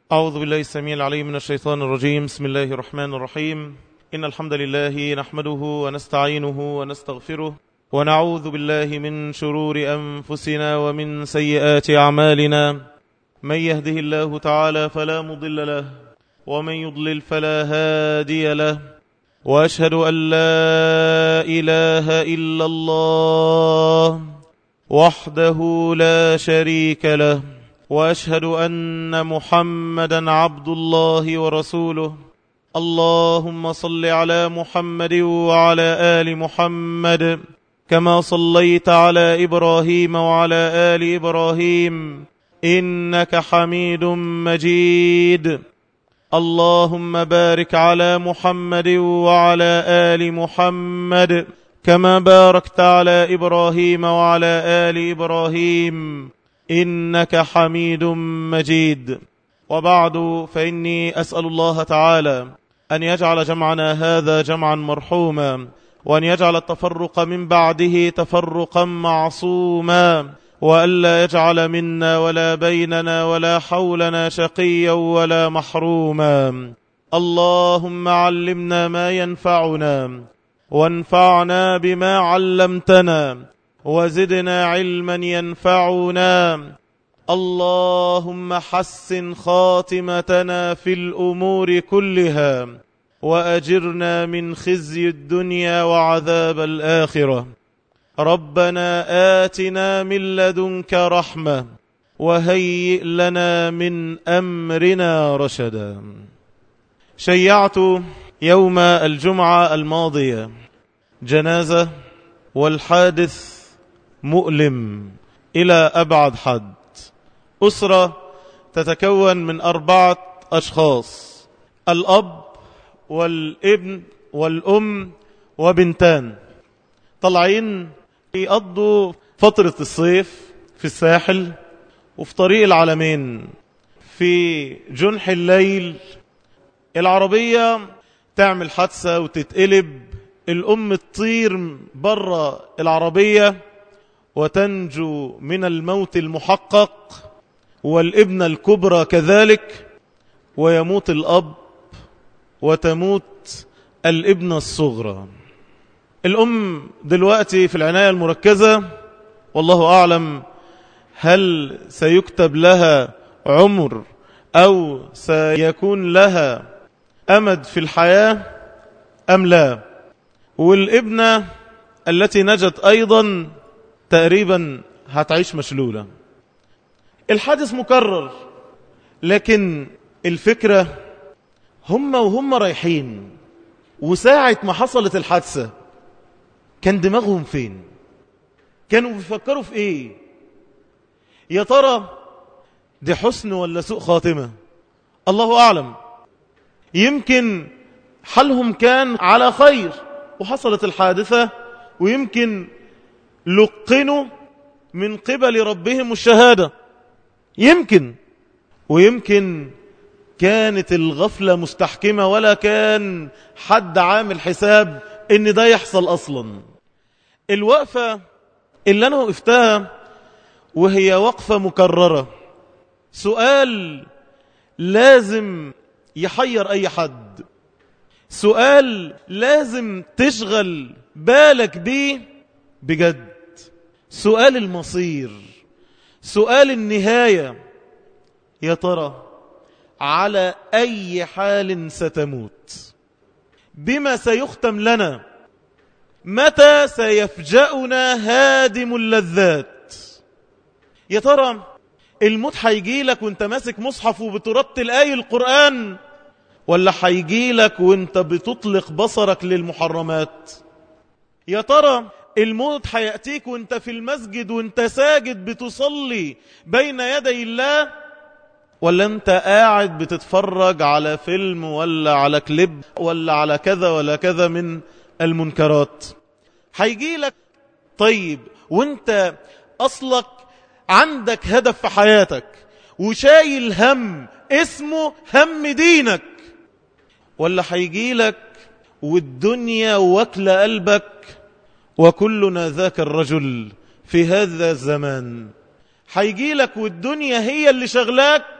أعوذ بالله السميع العليم من الشيطان الرجيم بسم الله الرحمن الرحيم إن الحمد لله نحمده ونستعينه ونستغفره ونعوذ بالله من شرور أنفسنا ومن سيئات أعمالنا من يهده الله تعالى فلا مضل له ومن يضلل فلا هادي له وأشهد أن لا إله إلا الله وحده لا شريك له واشهد ان محمدا عبد الله ورسوله اللهم صل على محمد وعلى ال محمد كما صليت على ابراهيم وعلى ال ابراهيم انك حميد مجيد اللهم بارك على محمد وعلى ال محمد كما باركت على ابراهيم وعلى ال ابراهيم إنك حميد مجيد وبعد فإني أسأل الله تعالى أن يجعل جمعنا هذا جمعا مرحوما وأن يجعل التفرق من بعده تفرقا معصوما وألا يجعل منا ولا بيننا ولا حولنا شقيا ولا محروما اللهم علمنا ما ينفعنا وانفعنا بما علمتنا وزدنا علما ينفعنا اللهم حسن خاتمتنا في الأمور كلها وأجرنا من خزي الدنيا وعذاب الآخرة ربنا آتنا من لدنك رحمة وهيئ لنا من أمرنا رشدا شيعت يوم الجمعة الماضية جنازة والحادث مؤلم إلى أبعد حد أسرة تتكون من أربعة أشخاص الأب والابن والأم وبنتان طالعين يقضوا فترة الصيف في الساحل وفي طريق العالمين في جنح الليل العربية تعمل حادثة وتتقلب الأم تطير برا العربية وتنجو من الموت المحقق والابنة الكبرى كذلك ويموت الأب وتموت الابنة الصغرى الأم دلوقتي في العناية المركزة والله أعلم هل سيكتب لها عمر أو سيكون لها أمد في الحياة أم لا والابنة التي نجت أيضا تقريبا هتعيش مشلولة الحادث مكرر لكن الفكرة هم وهم رايحين وساعة ما حصلت الحادثة كان دماغهم فين كانوا بيفكروا في ايه يا ترى دي حسن ولا سوء خاتمة الله أعلم يمكن حالهم كان على خير وحصلت الحادثة ويمكن لقنوا من قبل ربهم الشهادة يمكن ويمكن كانت الغفلة مستحكمة ولا كان حد عامل حساب ان ده يحصل اصلا الوقفة اللي انا وقفتها وهي وقفة مكررة سؤال لازم يحير اي حد سؤال لازم تشغل بالك بيه بجد سؤال المصير سؤال النهاية يا ترى على أي حال ستموت بما سيختم لنا متى سيفجأنا هادم اللذات يا ترى الموت هيجي لك وانت ماسك مصحف وبترتل آي القرآن ولا هيجي لك وانت بتطلق بصرك للمحرمات يا ترى الموت هيأتيك وانت في المسجد وانت ساجد بتصلي بين يدي الله ولا انت قاعد بتتفرج على فيلم ولا على كليب ولا على كذا ولا كذا من المنكرات هيجي لك طيب وانت اصلك عندك هدف في حياتك وشايل هم اسمه هم دينك ولا هيجي لك والدنيا واكله قلبك وكلنا ذاك الرجل في هذا الزمان هيجي لك والدنيا هي اللي شغلاك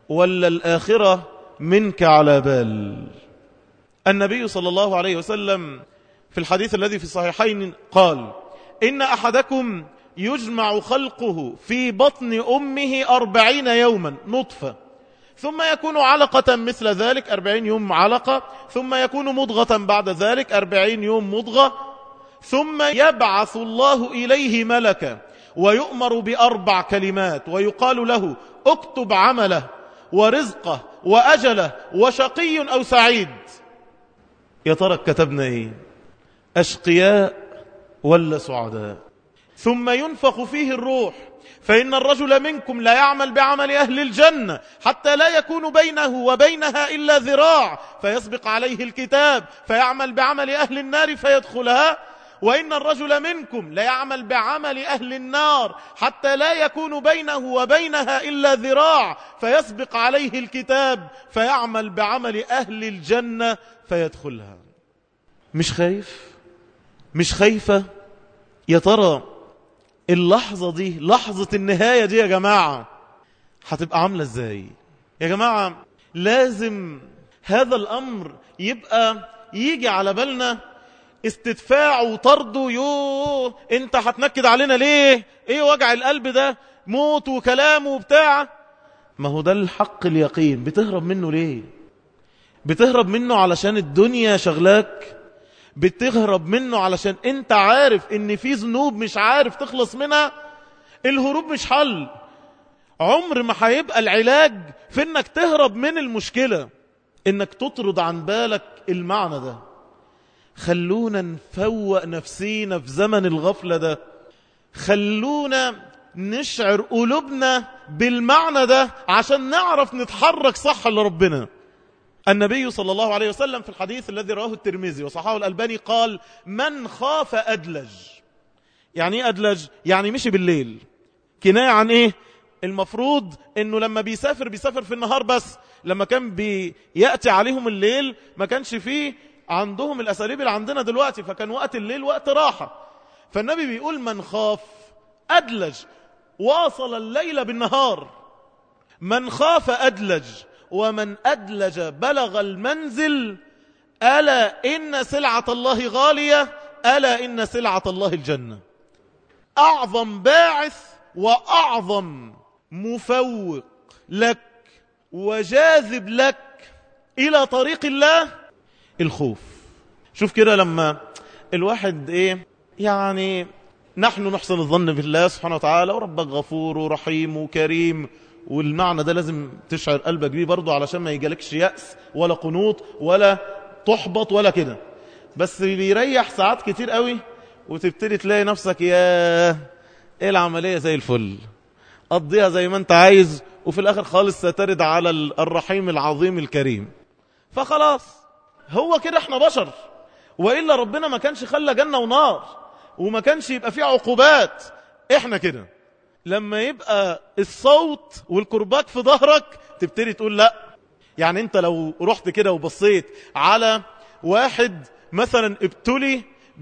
ولا الآخرة منك على بال النبي صلى الله عليه وسلم في الحديث الذي في الصحيحين قال إن أحدكم يجمع خلقه في بطن أمه أربعين يوما نطفة ثم يكون علقة مثل ذلك أربعين يوم علقة ثم يكون مضغة بعد ذلك أربعين يوم مضغة ثم يبعث الله إليه ملكا ويؤمر بأربع كلمات ويقال له اكتب عمله ورزقه وأجله وشقي أو سعيد يا ترى كتبنا ايه أشقياء ولا سعداء ثم ينفخ فيه الروح فإن الرجل منكم لا يعمل بعمل أهل الجنة حتى لا يكون بينه وبينها إلا ذراع فيسبق عليه الكتاب فيعمل بعمل أهل النار فيدخلها وإن الرجل منكم ليعمل بعمل أهل النار حتى لا يكون بينه وبينها إلا ذراع فيسبق عليه الكتاب فيعمل بعمل أهل الجنة فيدخلها مش خايف مش خايفة يا ترى اللحظة دي لحظة النهاية دي يا جماعة هتبقى عاملة ازاي يا جماعة لازم هذا الأمر يبقى يجي على بالنا استدفاع وطرد يو انت هتنكد علينا ليه ايه وجع القلب ده موت وكلام وبتاع ما هو ده الحق اليقين بتهرب منه ليه بتهرب منه علشان الدنيا شغلاك بتهرب منه علشان انت عارف ان في ذنوب مش عارف تخلص منها الهروب مش حل عمر ما هيبقى العلاج في انك تهرب من المشكلة انك تطرد عن بالك المعنى ده خلونا نفوق نفسينا في زمن الغفلة ده خلونا نشعر قلوبنا بالمعنى ده عشان نعرف نتحرك صح لربنا النبي صلى الله عليه وسلم في الحديث الذي رواه الترمذي وصححه الألباني قال من خاف أدلج يعني ايه أدلج؟ يعني مشي بالليل كناية عن ايه؟ المفروض انه لما بيسافر بيسافر في النهار بس لما كان بيأتي عليهم الليل ما كانش فيه عندهم الأساليب اللي عندنا دلوقتي فكان وقت الليل وقت راحة فالنبي بيقول من خاف أدلج واصل الليل بالنهار من خاف أدلج ومن أدلج بلغ المنزل ألا إن سلعة الله غالية ألا إن سلعة الله الجنة أعظم باعث وأعظم مفوق لك وجاذب لك إلى طريق الله الخوف شوف كده لما الواحد ايه يعني نحن نحسن الظن بالله سبحانه وتعالى وربك غفور ورحيم وكريم والمعنى ده لازم تشعر قلبك بيه برضه علشان ما يجالكش يأس ولا قنوط ولا تحبط ولا كده بس بيريح ساعات كتير قوي وتبتدي تلاقي نفسك يا ايه العملية زي الفل قضيها زي ما انت عايز وفي الاخر خالص سترد على الرحيم العظيم الكريم فخلاص هو كده احنا بشر وإلا ربنا ما كانش خلى جنة ونار وما كانش يبقى فيه عقوبات احنا كده لما يبقى الصوت والكرباك في ظهرك تبتدي تقول لا يعني انت لو رحت كده وبصيت على واحد مثلا ابتلي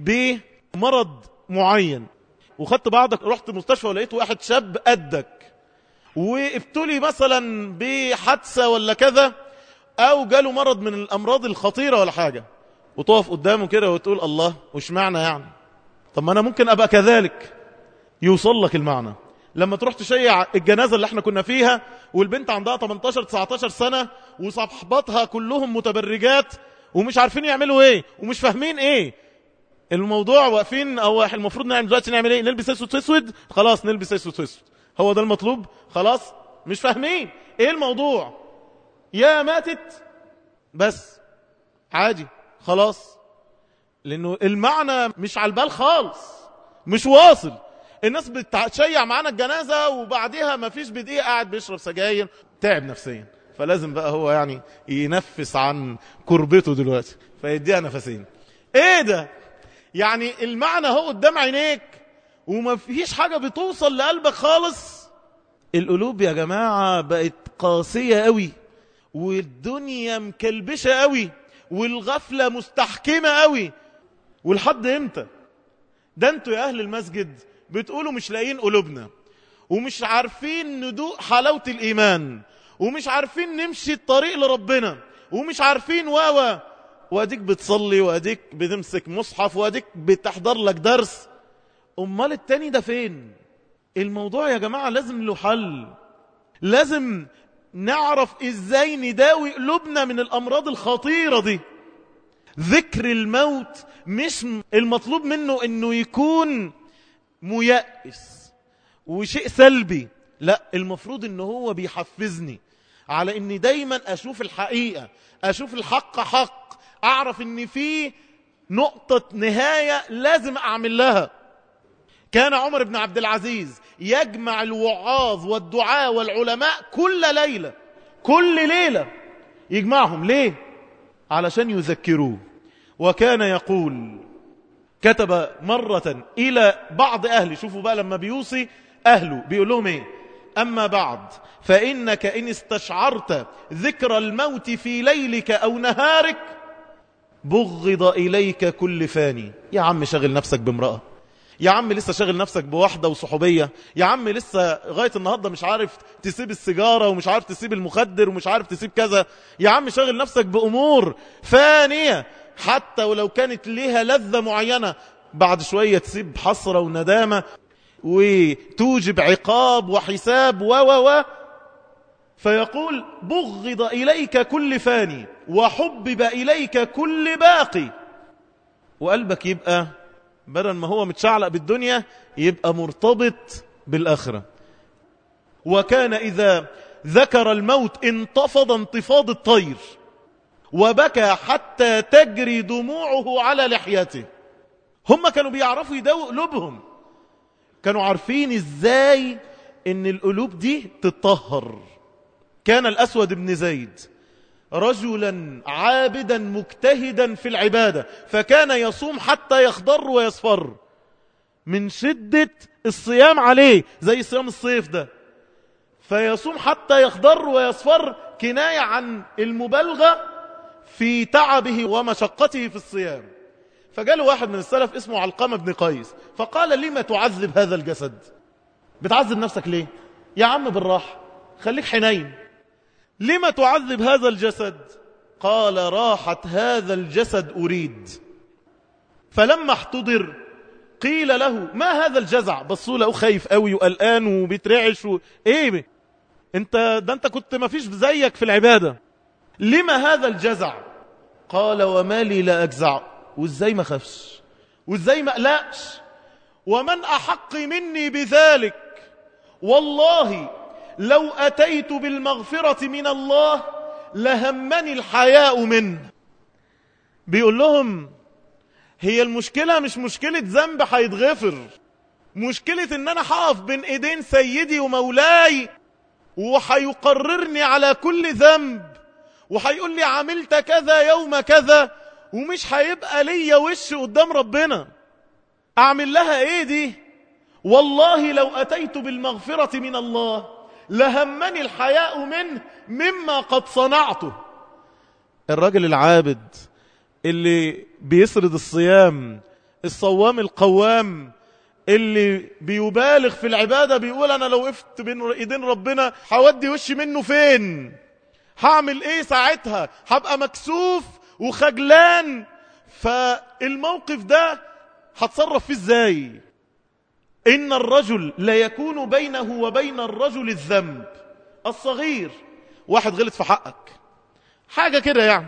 بمرض معين وخدت بعضك رحت مستشفى ولقيت واحد شاب قدك وابتلي مثلا بحادثة ولا كذا او جاله مرض من الامراض الخطيرة ولا حاجة وتقف قدامه كده وتقول الله وش معنى يعني طب ما انا ممكن ابقى كذلك يوصل لك المعنى لما تروح تشيع الجنازة اللي احنا كنا فيها والبنت عندها 18 19 سنة وصحباتها كلهم متبرجات ومش عارفين يعملوا ايه ومش فاهمين ايه الموضوع واقفين او المفروض نعمل دلوقتي نعمل ايه نلبس اسود اسود خلاص نلبس اسود اسود هو ده المطلوب خلاص مش فاهمين ايه الموضوع يا ماتت بس عادي خلاص لانه المعنى مش على البال خالص مش واصل الناس بتشيع معانا الجنازة وبعديها ما فيش بدقيقة قاعد بيشرب سجاير تعب نفسيا فلازم بقى هو يعني ينفس عن كربته دلوقتي فيديها نفسين ايه ده يعني المعنى هو قدام عينيك وما فيش حاجة بتوصل لقلبك خالص القلوب يا جماعة بقت قاسية قوي والدنيا مكلبشة قوي والغفلة مستحكمة قوي والحد امتى ده انتوا يا اهل المسجد بتقولوا مش لاقيين قلوبنا ومش عارفين ندوق حلاوة الايمان ومش عارفين نمشي الطريق لربنا ومش عارفين واوا واديك بتصلي واديك بتمسك مصحف واديك بتحضر لك درس امال التاني ده فين الموضوع يا جماعة لازم له حل لازم نعرف ازاي نداوي قلوبنا من الامراض الخطيرة دي ذكر الموت مش المطلوب منه انه يكون ميأس وشيء سلبي لا المفروض ان هو بيحفزني على اني دايما اشوف الحقيقة اشوف الحق حق اعرف ان في نقطة نهاية لازم اعمل لها كان عمر بن عبد العزيز يجمع الوعاظ والدعاء والعلماء كل ليلة كل ليلة يجمعهم ليه علشان يذكروه وكان يقول كتب مرة إلى بعض أهله شوفوا بقى لما بيوصي أهله بيقول لهم إيه أما بعد فإنك إن استشعرت ذكر الموت في ليلك أو نهارك بغض إليك كل فاني يا عم شغل نفسك بامرأة يا عم لسه شاغل نفسك بواحدة وصحوبية يا عم لسه لغاية النهاردة مش عارف تسيب السيجارة ومش عارف تسيب المخدر ومش عارف تسيب كذا يا عم شاغل نفسك بأمور فانية حتى ولو كانت ليها لذة معينة بعد شوية تسيب حسرة وندامة وتوجب عقاب وحساب و و و فيقول بغض إليك كل فاني وحبب إليك كل باقي وقلبك يبقى بدل ما هو متشعلق بالدنيا يبقى مرتبط بالآخرة وكان إذا ذكر الموت انتفض انتفاض الطير وبكى حتى تجري دموعه على لحيته هم كانوا بيعرفوا يداووا قلوبهم كانوا عارفين ازاي ان القلوب دي تتطهر كان الأسود بن زيد رجلا عابدا مجتهدا في العبادة فكان يصوم حتى يخضر ويصفر من شدة الصيام عليه زي صيام الصيف ده فيصوم حتى يخضر ويصفر كناية عن المبالغة في تعبه ومشقته في الصيام فجاله واحد من السلف اسمه علقمة بن قيس فقال لما تعذب هذا الجسد بتعذب نفسك ليه يا عم بالراحة خليك حنين لما تعذب هذا الجسد قال راحة هذا الجسد أريد فلما احتضر قيل له ما هذا الجزع بصوا له خايف قوي وقلقان وبيترعش و... ايه انت ده انت كنت ما فيش زيك في العبادة لما هذا الجزع قال وما لي لا أجزع وازاي ما خافش وازاي ما قلقش ومن أحق مني بذلك والله لو أتيت بالمغفرة من الله لهمني الحياء منه بيقول لهم هي المشكلة مش مشكلة ذنب هيتغفر مشكلة ان انا هقف بين ايدين سيدي ومولاي وهيقررني على كل ذنب وهيقول لي عملت كذا يوم كذا ومش هيبقى ليا وش قدام ربنا اعمل لها ايه دي والله لو اتيت بالمغفرة من الله لهمني الحياء منه مما قد صنعته الراجل العابد اللي بيسرد الصيام الصوام القوام اللي بيبالغ في العبادة بيقول أنا لو وقفت بين إيدين ربنا هودي وشي منه فين هعمل إيه ساعتها هبقى مكسوف وخجلان فالموقف ده هتصرف فيه إزاي إن الرجل لا يكون بينه وبين الرجل الذنب الصغير واحد غلط في حقك حاجة كده يعني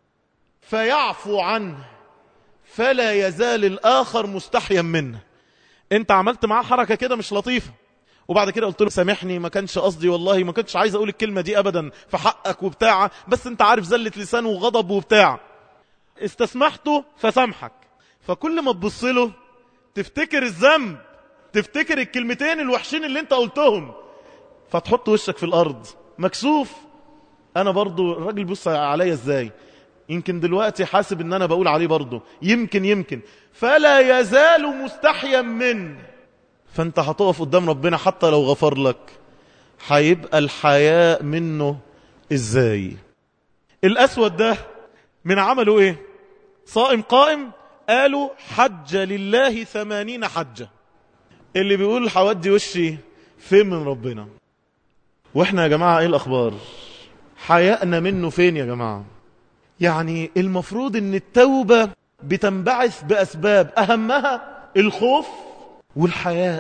فيعفو عنه فلا يزال الآخر مستحيا منه انت عملت معاه حركة كده مش لطيفة وبعد كده قلت له سامحني ما كانش قصدي والله ما كنتش عايز اقول الكلمة دي ابدا في حقك وبتاع بس انت عارف زلة لسان وغضب وبتاع استسمحته فسامحك فكل ما تبص له تفتكر الذنب تفتكر الكلمتين الوحشين اللي انت قلتهم فتحط وشك في الارض مكسوف انا برضو الراجل بص عليا ازاي يمكن دلوقتي حاسب ان انا بقول عليه برضه يمكن يمكن فلا يزال مستحيا منه فانت هتقف قدام ربنا حتى لو غفر لك هيبقى الحياء منه ازاي الاسود ده من عمله ايه صائم قائم قالوا حج لله ثمانين حجة اللي بيقول حودي وشي فين من ربنا واحنا يا جماعة ايه الاخبار حياءنا منه فين يا جماعة يعني المفروض ان التوبة بتنبعث باسباب اهمها الخوف والحياء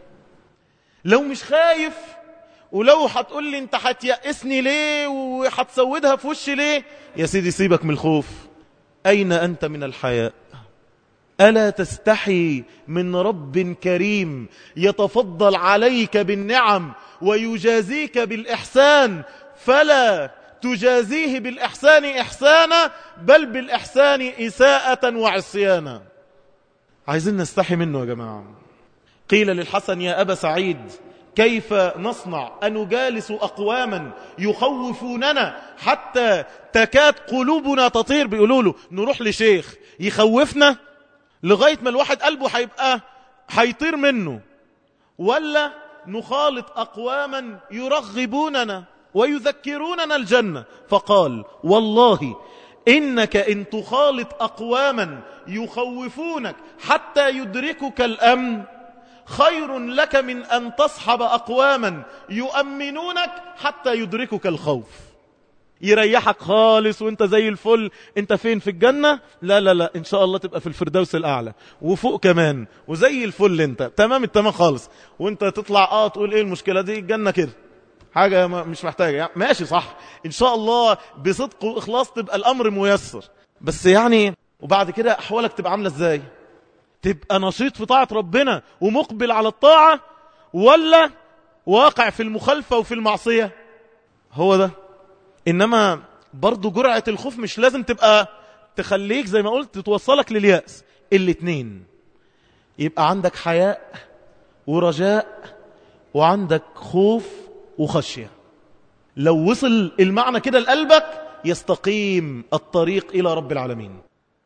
لو مش خايف ولو هتقول لي انت هتيأسني ليه وهتسودها في وشي ليه يا سيدي سيبك من الخوف اين انت من الحياء ألا تستحي من رب كريم يتفضل عليك بالنعم ويجازيك بالإحسان فلا تجازيه بالإحسان إحسانا بل بالإحسان إساءة وعصيانا عايزين نستحي منه يا جماعة قيل للحسن يا أبا سعيد كيف نصنع أنجالس أقواما يخوفوننا حتى تكاد قلوبنا تطير بيقولوا له نروح لشيخ يخوفنا لغاية ما الواحد قلبه هيبقى هيطير منه ولا نخالط أقواما يرغبوننا ويذكروننا الجنة فقال والله إنك إن تخالط أقواما يخوفونك حتى يدركك الأمن خير لك من أن تصحب أقواما يؤمنونك حتى يدركك الخوف يريحك خالص وانت زي الفل انت فين في الجنة لا لا لا ان شاء الله تبقى في الفردوس الاعلى وفوق كمان وزي الفل انت تمام التمام خالص وانت تطلع اه تقول ايه المشكلة دي الجنة كده حاجة مش محتاجة يعني ماشي صح ان شاء الله بصدق واخلاص تبقى الامر ميسر بس يعني وبعد كده احوالك تبقى عاملة ازاي تبقى نشيط في طاعة ربنا ومقبل على الطاعة ولا واقع في المخالفة وفي المعصية هو ده إنما برضو جرعة الخوف مش لازم تبقى تخليك زي ما قلت توصلك لليأس الاتنين يبقى عندك حياء ورجاء وعندك خوف وخشية لو وصل المعنى كده لقلبك يستقيم الطريق إلى رب العالمين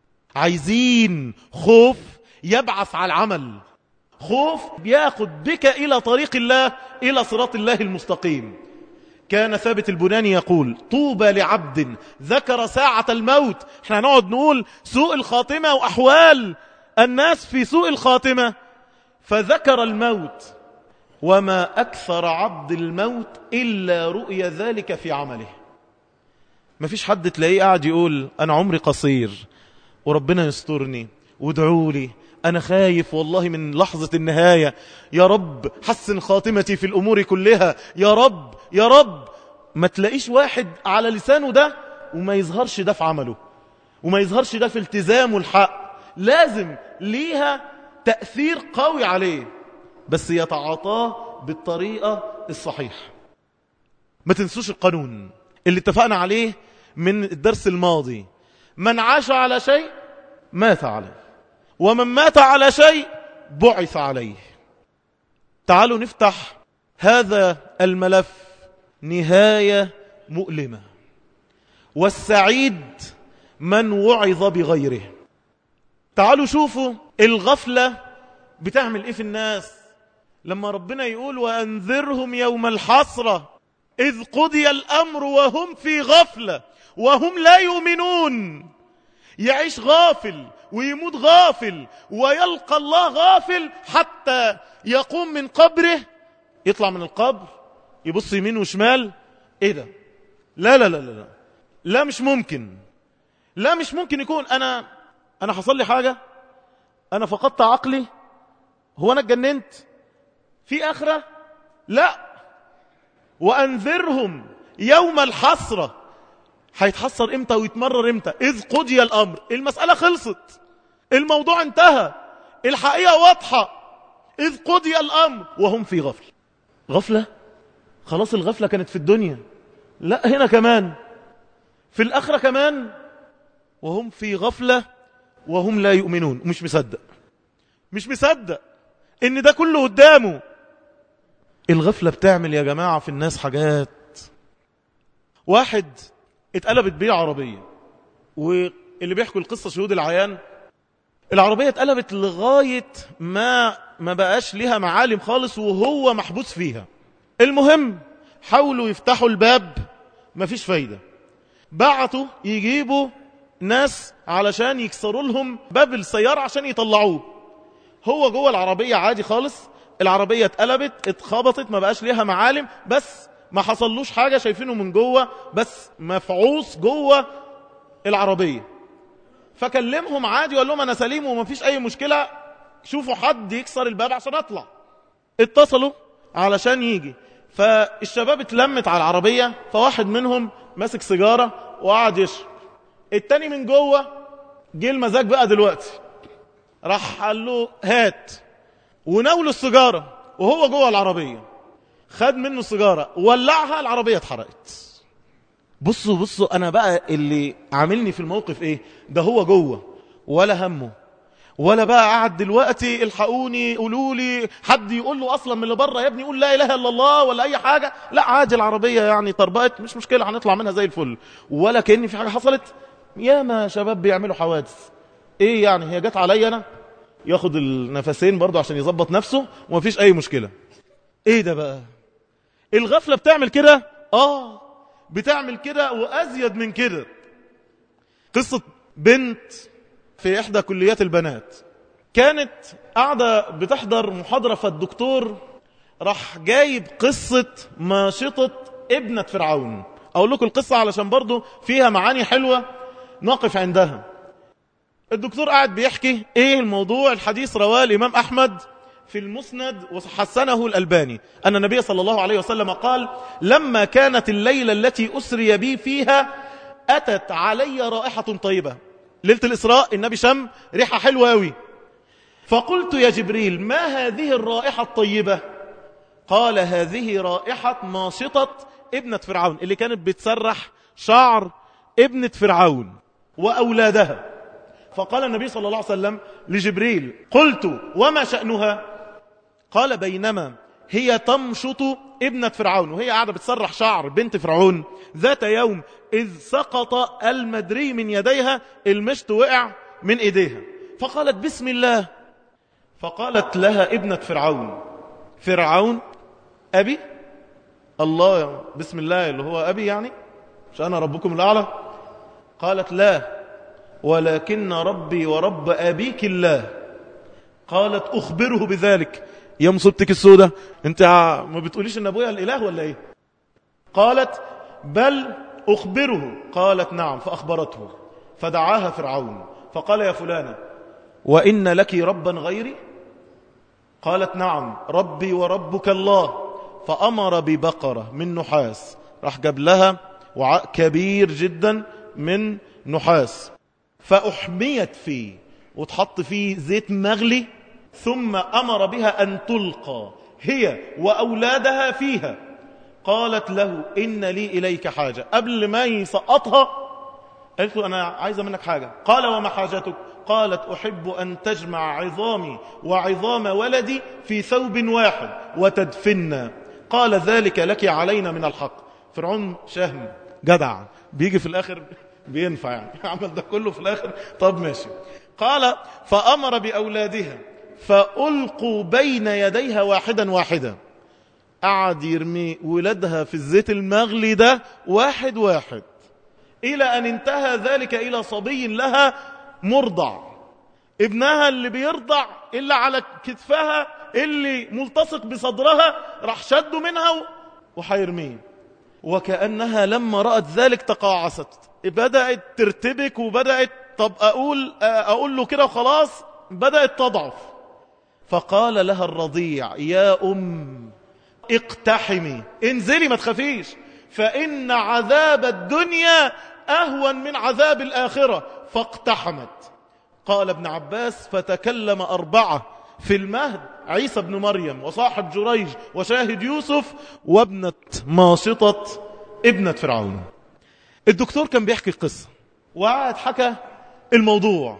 عايزين خوف يبعث على العمل خوف بياخد بك إلى طريق الله إلى صراط الله المستقيم كان ثابت البناني يقول طوبى لعبد ذكر ساعة الموت احنا هنقعد نقول سوء الخاتمة وأحوال الناس في سوء الخاتمة فذكر الموت وما أكثر عبد الموت إلا رؤية ذلك في عمله ما فيش حد تلاقيه قاعد يقول أنا عمري قصير وربنا يسترني وادعوا لي أنا خايف والله من لحظة النهاية يا رب حسن خاتمتي في الأمور كلها يا رب يا رب ما تلاقيش واحد على لسانه ده وما يظهرش ده في عمله وما يظهرش ده في التزامه الحق لازم ليها تأثير قوي عليه بس يتعاطاه بالطريقة الصحيحة ما تنسوش القانون اللي اتفقنا عليه من الدرس الماضي من عاش على شيء مات عليه ومن مات على شيء بعث عليه تعالوا نفتح هذا الملف نهاية مؤلمة والسعيد من وعظ بغيره تعالوا شوفوا الغفلة بتعمل ايه في الناس لما ربنا يقول وأنذرهم يوم الحسرة إذ قضي الأمر وهم في غفلة وهم لا يؤمنون يعيش غافل ويموت غافل ويلقى الله غافل حتى يقوم من قبره يطلع من القبر يبص يمين وشمال ايه ده لا لا لا لا لا لا مش ممكن لا مش ممكن يكون انا انا حصل لي حاجة انا فقدت عقلي هو انا اتجننت في اخرة لا وانذرهم يوم الحسرة هيتحسر امتى ويتمرر امتى اذ قضي الامر المسألة خلصت الموضوع انتهى الحقيقة واضحة اذ قضي الامر وهم في غفل غفلة خلاص الغفلة كانت في الدنيا لا هنا كمان في الاخرة كمان وهم في غفلة وهم لا يؤمنون مش مصدق مش مصدق ان ده كله قدامه الغفلة بتعمل يا جماعة في الناس حاجات واحد اتقلبت بيه عربية واللي بيحكوا القصة شهود العيان العربية اتقلبت لغاية ما ما بقاش ليها معالم خالص وهو محبوس فيها المهم حاولوا يفتحوا الباب مفيش فايدة بعتوا يجيبوا ناس علشان يكسروا لهم باب السيارة عشان يطلعوه هو جوه العربية عادي خالص العربية اتقلبت اتخبطت ما بقاش ليها معالم بس ما حصلوش حاجة شايفينه من جوه بس مفعوص جوه العربية فكلمهم عادي وقال لهم أنا سليم ومفيش أي مشكلة شوفوا حد يكسر الباب عشان أطلع اتصلوا علشان يجي فالشباب اتلمت على العربية فواحد منهم ماسك سيجارة وقعد يشرب التاني من جوه جه المزاج بقى دلوقتي راح قال له هات وناوله السيجارة وهو جوه العربية خد منه السيجارة ولعها العربية اتحرقت بصوا بصوا انا بقى اللي عاملني في الموقف ايه ده هو جوه ولا همه ولا بقى قاعد دلوقتي الحقوني قولوا لي حد يقول له اصلا من اللي بره يا ابني قول لا اله الا الله ولا اي حاجه لا عادي العربيه يعني طربقت مش مشكله هنطلع منها زي الفل ولا كان في حاجه حصلت ياما شباب بيعملوا حوادث ايه يعني هي جت عليا انا ياخد النفسين برضه عشان يظبط نفسه ومفيش اي مشكله ايه ده بقى الغفله بتعمل كده اه بتعمل كده وازيد من كده قصه بنت في إحدى كليات البنات كانت قاعدة بتحضر محاضرة فالدكتور راح جايب قصة ماشطة ابنة فرعون أقول لكم القصة علشان برضو فيها معاني حلوة نقف عندها الدكتور قاعد بيحكي ايه الموضوع الحديث رواه الإمام أحمد في المسند وحسنه الألباني أن النبي صلى الله عليه وسلم قال لما كانت الليلة التي أسري بي فيها أتت علي رائحة طيبة ليلة الإسراء النبي شم ريحة حلوة أوي فقلت يا جبريل ما هذه الرائحة الطيبة قال هذه رائحة ماشطة ابنة فرعون اللي كانت بتسرح شعر ابنة فرعون وأولادها فقال النبي صلى الله عليه وسلم لجبريل قلت وما شأنها قال بينما هي تمشط ابنة فرعون وهي قاعدة بتسرح شعر بنت فرعون ذات يوم إذ سقط المدري من يديها المشط وقع من إيديها فقالت بسم الله فقالت لها ابنة فرعون فرعون أبي الله بسم الله اللي هو أبي يعني مش أنا ربكم الأعلى قالت لا ولكن ربي ورب أبيك الله قالت أخبره بذلك يا مصيبتك السودة انت ما بتقوليش ان ابويا الاله ولا ايه قالت بل اخبره قالت نعم فاخبرته فدعاها فرعون فقال يا فلانة وإن لك ربا غيري قالت نعم ربي وربك الله فأمر ببقرة من نحاس راح جاب لها وعاء كبير جدا من نحاس فأحميت فيه وتحط فيه زيت مغلي ثم أمر بها أن تلقى هي وأولادها فيها قالت له إن لي إليك حاجة قبل ما يسقطها قالت له أنا عايزة منك حاجة قال وما حاجتك قالت أحب أن تجمع عظامي وعظام ولدي في ثوب واحد وتدفنا قال ذلك لك علينا من الحق فرعون شهم جدع بيجي في الآخر بينفع يعني عمل ده كله في الآخر طب ماشي قال فأمر بأولادها فألقوا بين يديها واحدا واحدا قعد يرمي ولادها في الزيت المغلي ده واحد واحد إلى أن انتهى ذلك إلى صبي لها مرضع ابنها اللي بيرضع اللي على كتفها اللي ملتصق بصدرها راح شده منها وحيرميه وكأنها لما رأت ذلك تقاعست بدأت ترتبك وبدأت طب أقول, أقول له كده وخلاص بدأت تضعف فقال لها الرضيع يا أم اقتحمي انزلي ما تخافيش فإن عذاب الدنيا أهون من عذاب الآخرة فاقتحمت قال ابن عباس فتكلم أربعة في المهد عيسى بن مريم وصاحب جريج وشاهد يوسف وابنة ماشطة ابنة فرعون الدكتور كان بيحكي القصة وقعد حكى الموضوع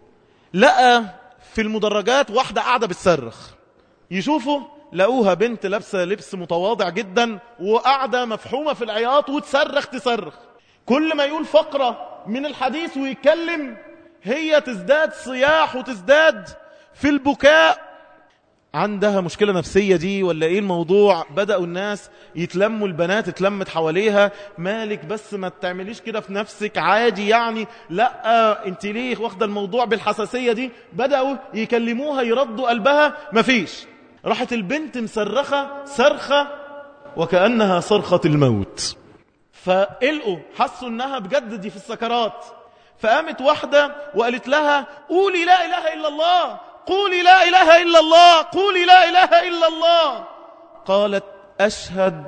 لقى في المدرجات واحدة قاعدة بتصرخ يشوفوا لقوها بنت لابسة لبس متواضع جدا وقاعدة مفحومة في العياط وتصرخ تصرخ كل ما يقول فقرة من الحديث ويتكلم هي تزداد صياح وتزداد في البكاء عندها مشكلة نفسية دي ولا ايه الموضوع بدأوا الناس يتلموا البنات اتلمت حواليها مالك بس ما تعمليش كده في نفسك عادي يعني لا انت ليه واخده الموضوع بالحساسية دي بدأوا يكلموها يردوا قلبها مفيش راحت البنت مصرخة صرخة وكأنها صرخة الموت فقلقوا حسوا انها بجد دي في السكرات فقامت واحدة وقالت لها قولي لا إله إلا الله قولي لا إله إلا الله قولي لا إله إلا الله قالت أشهد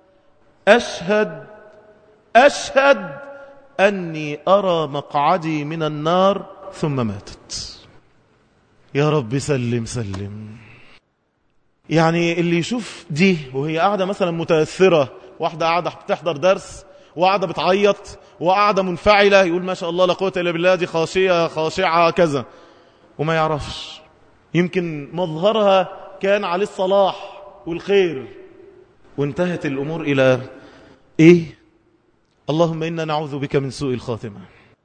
أشهد أشهد أني أرى مقعدي من النار ثم ماتت يا رب سلم سلم يعني اللي يشوف دي وهي قاعدة مثلا متأثرة واحدة قاعدة بتحضر درس وقاعدة بتعيط وقاعدة منفعلة يقول ما شاء الله لا قوة إلا بالله دي خاشية خاشعة كذا وما يعرفش يمكن مظهرها كان عليه الصلاح والخير وانتهت الأمور إلى إيه اللهم إنا نعوذ بك من سوء الخاتمة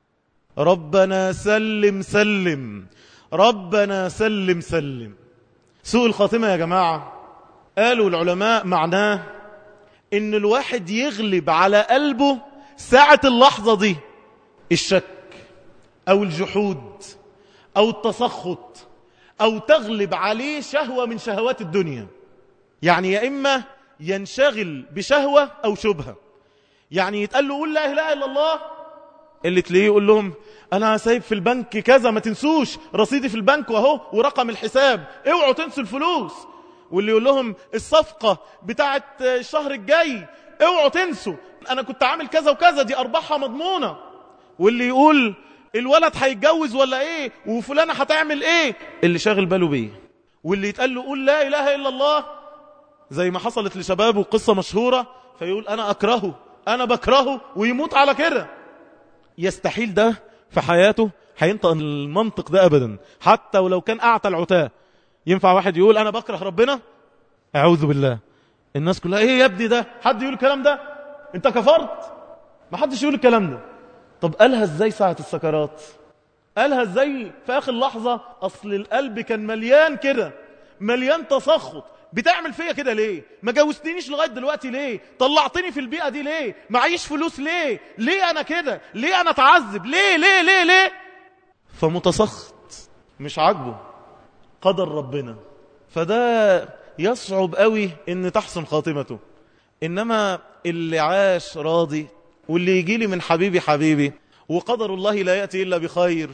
ربنا سلم سلم ربنا سلم سلم سوء الخاتمة يا جماعة قالوا العلماء معناه ان الواحد يغلب على قلبه ساعة اللحظة دي الشك او الجحود او التسخط او تغلب عليه شهوة من شهوات الدنيا يعني يا اما ينشغل بشهوة او شبهة يعني يتقال له قول لا اله الا الله اللي تلاقيه يقول لهم انا سايب في البنك كذا ما تنسوش رصيدي في البنك واهو ورقم الحساب اوعوا تنسوا الفلوس واللي يقول لهم الصفقة بتاعت الشهر الجاي اوعوا تنسوا انا كنت عامل كذا وكذا دي ارباحها مضمونة واللي يقول الولد هيتجوز ولا ايه وفلانة هتعمل ايه اللي شاغل باله بيه واللي يتقال له قول لا اله الا الله زي ما حصلت لشباب وقصة مشهورة فيقول انا اكرهه انا بكرهه ويموت على كده يستحيل ده في حياته هينطق المنطق ده ابدا حتى ولو كان اعتى العتاه ينفع واحد يقول انا بكره ربنا اعوذ بالله الناس كلها ايه يا ابني ده حد يقول الكلام ده انت كفرت ما حدش يقول الكلام ده طب قالها ازاي ساعة السكرات قالها ازاي في اخر لحظة اصل القلب كان مليان كده مليان تسخط بتعمل فيا كده ليه ما جوزتنيش لغاية دلوقتي ليه طلعتني في البيئة دي ليه معيش فلوس ليه ليه انا كده ليه انا اتعذب ليه ليه ليه ليه فمتسخط مش عاجبه قدر ربنا فده يصعب قوي ان تحسن خاتمته انما اللي عاش راضي واللي يجي لي من حبيبي حبيبي وقدر الله لا يأتي إلا بخير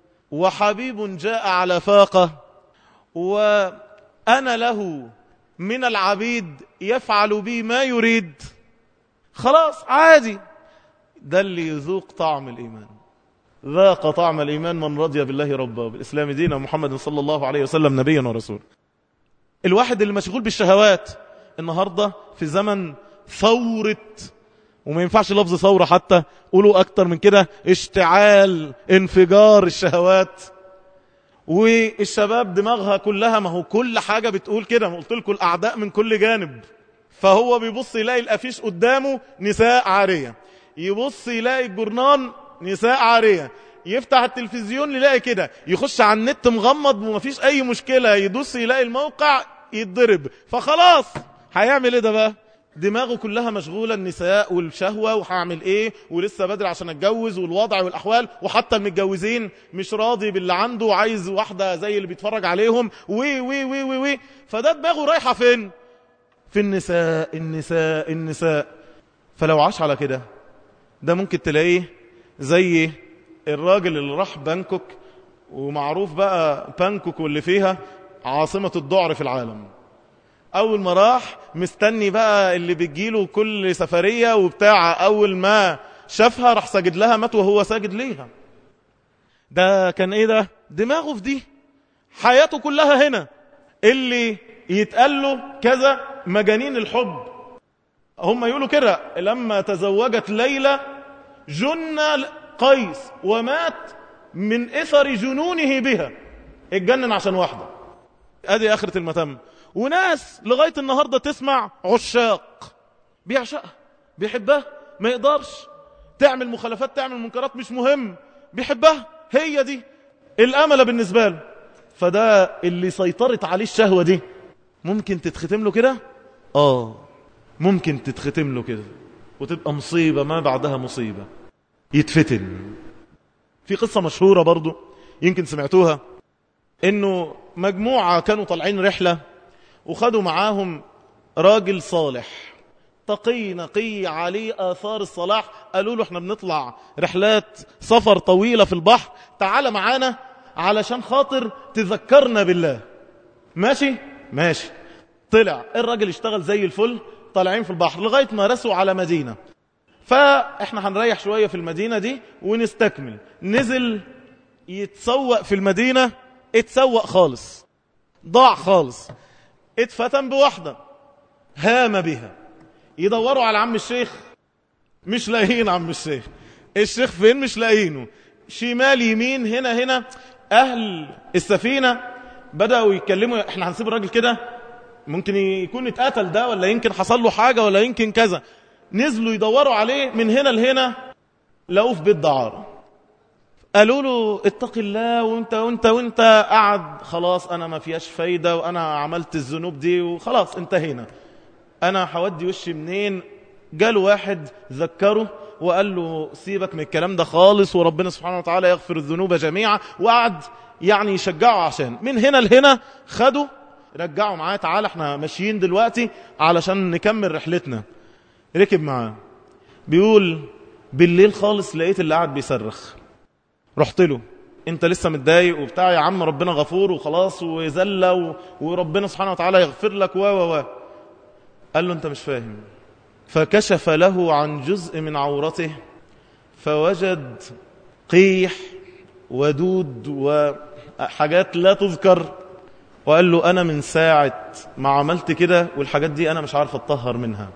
وحبيب جاء على فاقة وأنا له من العبيد يفعل بي ما يريد خلاص عادي ده اللي يذوق طعم الإيمان ذاق طعم الإيمان من رضي بالله ربا وبالإسلام دينا محمد صلى الله عليه وسلم نبيا ورسول الواحد اللي مشغول بالشهوات النهاردة في زمن ثورة وما ينفعش لفظ ثورة حتى قولوا أكتر من كده اشتعال انفجار الشهوات والشباب دماغها كلها ما هو كل حاجة بتقول كده ما قلت لكم الأعداء من كل جانب فهو بيبص يلاقي الأفيش قدامه نساء عارية يبص يلاقي الجرنان نساء عارية يفتح التلفزيون يلاقي كده يخش على النت مغمض ومفيش أي مشكلة يدوس يلاقي الموقع يتضرب فخلاص هيعمل ايه ده بقى دماغه كلها مشغولة النساء والشهوة وهعمل ايه ولسه بدري عشان اتجوز والوضع والاحوال وحتى المتجوزين مش راضي باللي عنده وعايز واحدة زي اللي بيتفرج عليهم وي وي وي وي, وي. فده دماغه رايحة فين في النساء النساء النساء فلو عاش على كده ده ممكن تلاقيه زي الراجل اللي راح بانكوك ومعروف بقى بانكوك واللي فيها عاصمة الذعر في العالم اول ما راح مستني بقى اللي بتجيله كل سفرية وبتاع اول ما شافها راح ساجد لها مات وهو ساجد ليها ده كان ايه ده دماغه في دي حياته كلها هنا اللي يتقال له كذا مجانين الحب هم يقولوا كده لما تزوجت ليلى جن قيس ومات من اثر جنونه بها اتجنن عشان واحدة ادي اخرة المتم وناس لغاية النهاردة تسمع عشاق بيعشقها بيحبها ما يقدرش تعمل مخالفات تعمل منكرات مش مهم بيحبها هي دي الأمل بالنسبة له فده اللي سيطرت عليه الشهوة دي ممكن تتختم له كده آه ممكن تتختم له كده وتبقى مصيبة ما بعدها مصيبة يتفتن في قصة مشهورة برضو يمكن سمعتوها انه مجموعة كانوا طالعين رحلة وخدوا معاهم راجل صالح تقي نقي عليه آثار الصلاح قالوا له احنا بنطلع رحلات سفر طويلة في البحر تعال معانا علشان خاطر تذكرنا بالله ماشي ماشي طلع الراجل اشتغل زي الفل طالعين في البحر لغاية ما رسوا على مدينة فاحنا هنريح شوية في المدينة دي ونستكمل نزل يتسوق في المدينة اتسوق خالص ضاع خالص اتفتن بواحدة هام بها يدوروا على عم الشيخ مش لاقيين عم الشيخ الشيخ فين مش لاقيينه شمال يمين هنا هنا اهل السفينة بدأوا يتكلموا احنا هنسيب الراجل كده ممكن يكون اتقتل ده ولا يمكن حصل له حاجة ولا يمكن كذا نزلوا يدوروا عليه من هنا لهنا لقوه في بيت دعارة قالوا له اتق الله وانت وانت وانت قعد خلاص انا ما فيهاش فايدة وانا عملت الذنوب دي وخلاص انتهينا انا هودي وشي منين جاله واحد ذكره وقال له سيبك من الكلام ده خالص وربنا سبحانه وتعالى يغفر الذنوب جميعا وقعد يعني يشجعه عشان من هنا لهنا خده رجعوا معاه تعالى احنا ماشيين دلوقتي علشان نكمل رحلتنا ركب معاه بيقول بالليل خالص لقيت اللي قاعد بيصرخ رحت له انت لسه متضايق وبتاع يا عم ربنا غفور وخلاص وزلة و... وربنا سبحانه وتعالى يغفر لك و و و قال له انت مش فاهم فكشف له عن جزء من عورته فوجد قيح ودود وحاجات لا تذكر وقال له أنا من ساعة ما عملت كده والحاجات دي أنا مش عارف أتطهر منها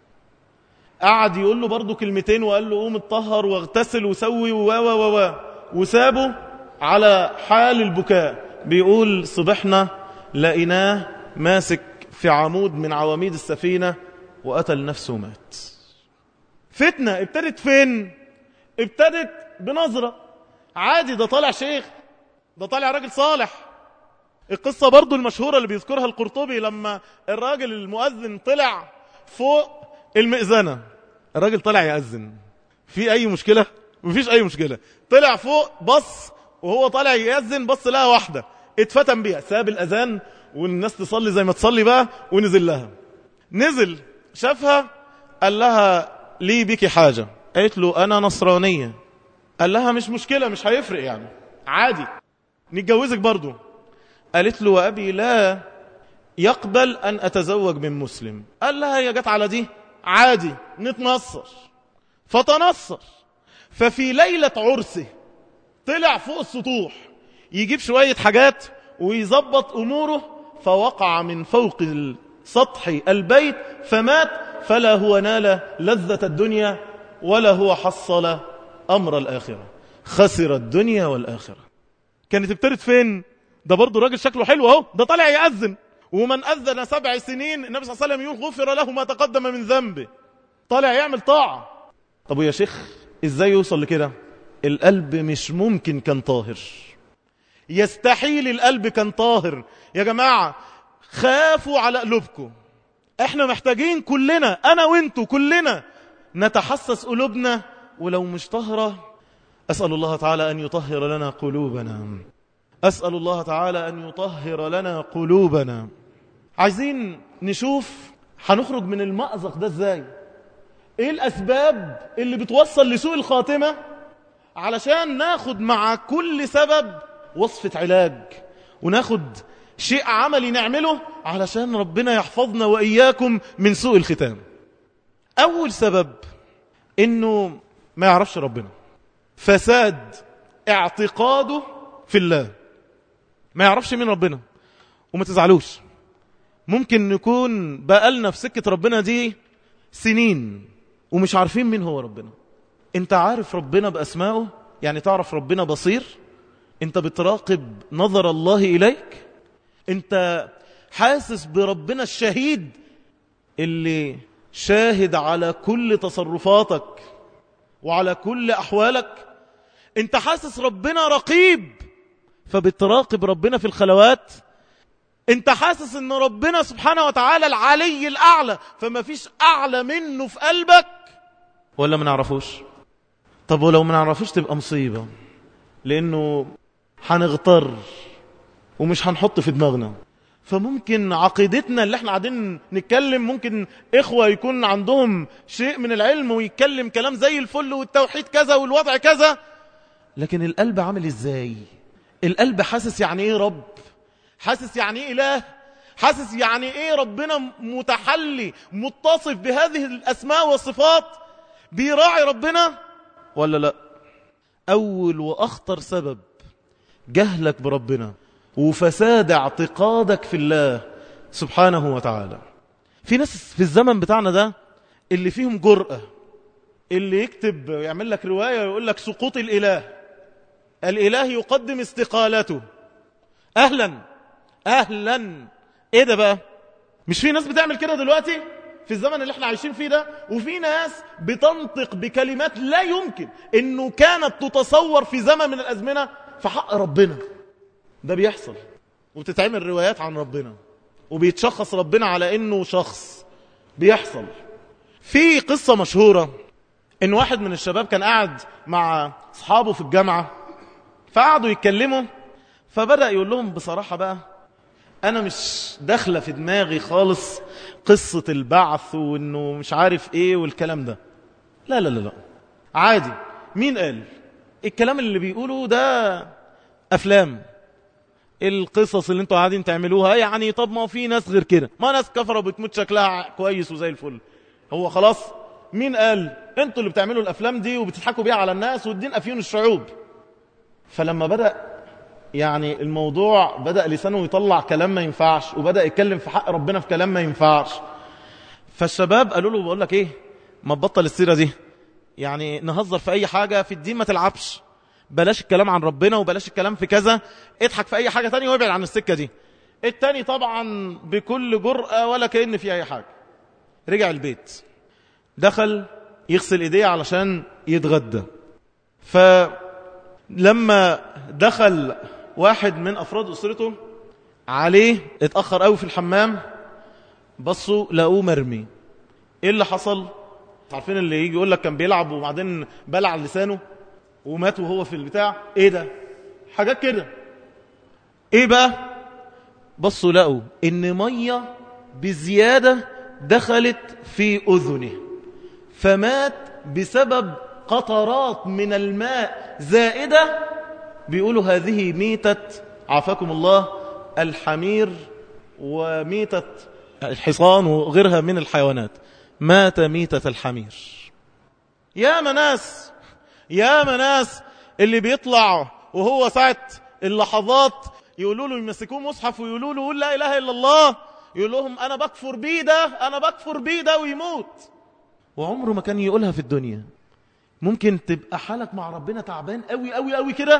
قعد يقول له برضو كلمتين وقال له قوم اتطهر واغتسل وسوي و و و و وسابه على حال البكاء بيقول صبحنا لقيناه ماسك في عمود من عواميد السفينة وقتل نفسه ومات فتنة ابتدت فين ابتدت بنظرة عادي ده طالع شيخ ده طالع راجل صالح القصة برضو المشهورة اللي بيذكرها القرطبي لما الراجل المؤذن طلع فوق المئذنة الراجل طلع يأذن في أي مشكلة؟ مفيش أي مشكلة طلع فوق بص وهو طالع يأذن بص لها واحدة اتفتن بيها ساب الأذان والناس تصلي زي ما تصلي بقى ونزل لها نزل شافها قال لها لي بك حاجة قالت له أنا نصرانية قال لها مش مشكلة مش هيفرق يعني عادي نتجوزك برضو قالت له وأبي لا يقبل أن أتزوج من مسلم قال لها هي جت على دي عادي نتنصر فتنصر ففي ليلة عرسه طلع فوق السطوح يجيب شوية حاجات ويظبط أموره فوقع من فوق سطح البيت فمات فلا هو نال لذة الدنيا ولا هو حصل أمر الآخرة خسر الدنيا والآخرة كانت ابتدت فين ده برضو راجل شكله حلو اهو ده طالع يأذن ومن أذن سبع سنين النبي صلى الله عليه وسلم يقول غفر له ما تقدم من ذنبه طالع يعمل طاعة طب يا شيخ ازاي يوصل لكده القلب مش ممكن كان طاهر يستحيل القلب كان طاهر يا جماعة خافوا على قلوبكم احنا محتاجين كلنا انا وانتوا كلنا نتحسس قلوبنا ولو مش طهرة أسأل الله تعالى أن يطهر لنا قلوبنا أسأل الله تعالى أن يطهر لنا قلوبنا عايزين نشوف هنخرج من المأزق ده ازاي ايه الأسباب اللي بتوصل لسوء الخاتمة علشان ناخد مع كل سبب وصفة علاج وناخد شيء عملي نعمله علشان ربنا يحفظنا وإياكم من سوء الختام أول سبب إنه ما يعرفش ربنا فساد اعتقاده في الله ما يعرفش مين ربنا وما تزعلوش ممكن نكون بقالنا في سكة ربنا دي سنين ومش عارفين مين هو ربنا انت عارف ربنا بأسمائه يعني تعرف ربنا بصير انت بتراقب نظر الله إليك انت حاسس بربنا الشهيد اللي شاهد على كل تصرفاتك وعلى كل أحوالك انت حاسس ربنا رقيب فبتراقب ربنا في الخلوات انت حاسس ان ربنا سبحانه وتعالى العلي الأعلى فما فيش أعلى منه في قلبك ولا ما نعرفوش طب ولو ما نعرفوش تبقى مصيبة لأنه هنغتر ومش هنحط في دماغنا فممكن عقيدتنا اللي احنا قاعدين نتكلم ممكن اخوة يكون عندهم شيء من العلم ويتكلم كلام زي الفل والتوحيد كذا والوضع كذا لكن القلب عامل ازاي القلب حاسس يعني ايه رب حاسس يعني ايه اله حاسس يعني ايه ربنا متحلي متصف بهذه الاسماء والصفات بيراعي ربنا ولا لا اول واخطر سبب جهلك بربنا وفساد اعتقادك في الله سبحانه وتعالى في ناس في الزمن بتاعنا ده اللي فيهم جرأة اللي يكتب يعمل لك رواية ويقول لك سقوط الإله الإله يقدم استقالته أهلا أهلا إيه ده بقى مش في ناس بتعمل كده دلوقتي في الزمن اللي احنا عايشين فيه ده وفي ناس بتنطق بكلمات لا يمكن انه كانت تتصور في زمن من الازمنه في حق ربنا ده بيحصل وبتتعمل روايات عن ربنا وبيتشخص ربنا على انه شخص بيحصل في قصة مشهورة ان واحد من الشباب كان قاعد مع اصحابه في الجامعة فقعدوا يتكلموا فبدأ يقول لهم بصراحة بقى انا مش داخلة في دماغي خالص قصة البعث وانه مش عارف ايه والكلام ده لا لا لا لا عادي مين قال الكلام اللي بيقوله ده افلام القصص اللي انتوا قاعدين تعملوها يعني طب ما في ناس غير كده ما ناس كفره بتموت شكلها كويس وزي الفل هو خلاص مين قال انتوا اللي بتعملوا الافلام دي وبتضحكوا بيها على الناس والدين افيون الشعوب فلما بدا يعني الموضوع بدا لسانه يطلع كلام ما ينفعش وبدا يتكلم في حق ربنا في كلام ما ينفعش فالشباب قالوا له بقول لك ايه ما تبطل السيره دي يعني نهزر في اي حاجه في الدين ما تلعبش بلاش الكلام عن ربنا وبلاش الكلام في كذا اضحك في اي حاجة تانية وابعد عن السكة دي التاني طبعا بكل جرأة ولا كأن في اي حاجة رجع البيت دخل يغسل ايديه علشان يتغدى فلما دخل واحد من افراد اسرته عليه اتأخر قوي في الحمام بصوا لقوه مرمي ايه اللي حصل عارفين اللي يجي يقول لك كان بيلعب وبعدين بلع لسانه ومات وهو في البتاع ايه ده حاجات كده ايه بقى بصوا لقوا ان مية بزيادة دخلت في اذنه فمات بسبب قطرات من الماء زائدة بيقولوا هذه ميتة عافاكم الله الحمير وميتة الحصان وغيرها من الحيوانات مات ميتة الحمير يا مناس يا مناس اللي بيطلع وهو ساعة اللحظات يقولوا له يمسكوه مصحف ويقولوا له قول لا إله إلا الله يقول لهم أنا بكفر بيه ده أنا بكفر بيه ده ويموت وعمره ما كان يقولها في الدنيا ممكن تبقى حالك مع ربنا تعبان قوي قوي قوي كده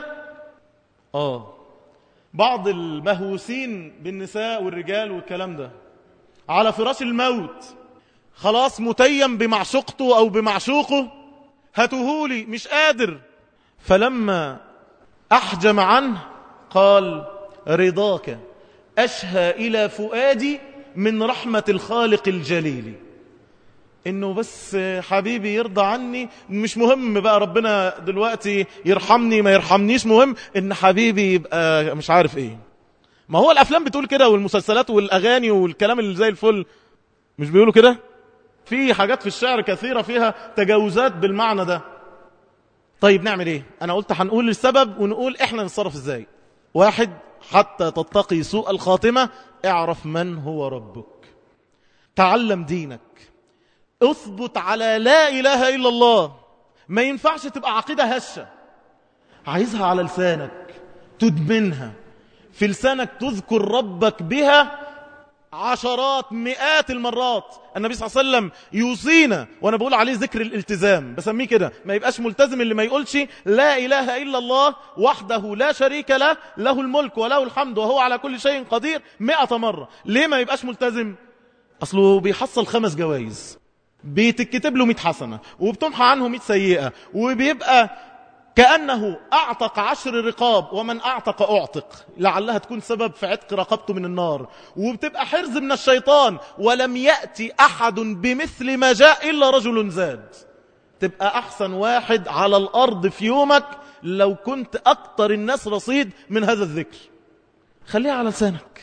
آه بعض المهووسين بالنساء والرجال والكلام ده على فراش الموت خلاص متيم بمعشوقته أو بمعشوقه هاتهولي مش قادر فلما أحجم عنه قال رضاك أشهى إلى فؤادي من رحمة الخالق الجليل إنه بس حبيبي يرضى عني مش مهم بقى ربنا دلوقتي يرحمني ما يرحمنيش مهم إن حبيبي يبقى مش عارف إيه ما هو الأفلام بتقول كده والمسلسلات والأغاني والكلام اللي زي الفل مش بيقولوا كده في حاجات في الشعر كثيرة فيها تجاوزات بالمعنى ده طيب نعمل ايه انا قلت هنقول السبب ونقول احنا نتصرف ازاي واحد حتى تتقي سوء الخاتمة اعرف من هو ربك تعلم دينك اثبت على لا اله الا الله ما ينفعش تبقى عقيدة هشة عايزها على لسانك تدمنها في لسانك تذكر ربك بها عشرات مئات المرات النبي صلى الله عليه وسلم يوصينا وانا بقول عليه ذكر الالتزام بسميه كده ما يبقاش ملتزم اللي ما يقولش لا اله الا الله وحده لا شريك له له الملك وله الحمد وهو على كل شيء قدير مئة مرة ليه ما يبقاش ملتزم اصله بيحصل خمس جوائز بيتكتب له 100 حسنة وبتمحى عنه 100 سيئة وبيبقى كأنه أعتق عشر رقاب ومن أعتق أعتق لعلها تكون سبب في عتق رقبته من النار وبتبقى حرز من الشيطان ولم يأتي أحد بمثل ما جاء إلا رجل زاد تبقى أحسن واحد على الأرض في يومك لو كنت أكتر الناس رصيد من هذا الذكر خليها على لسانك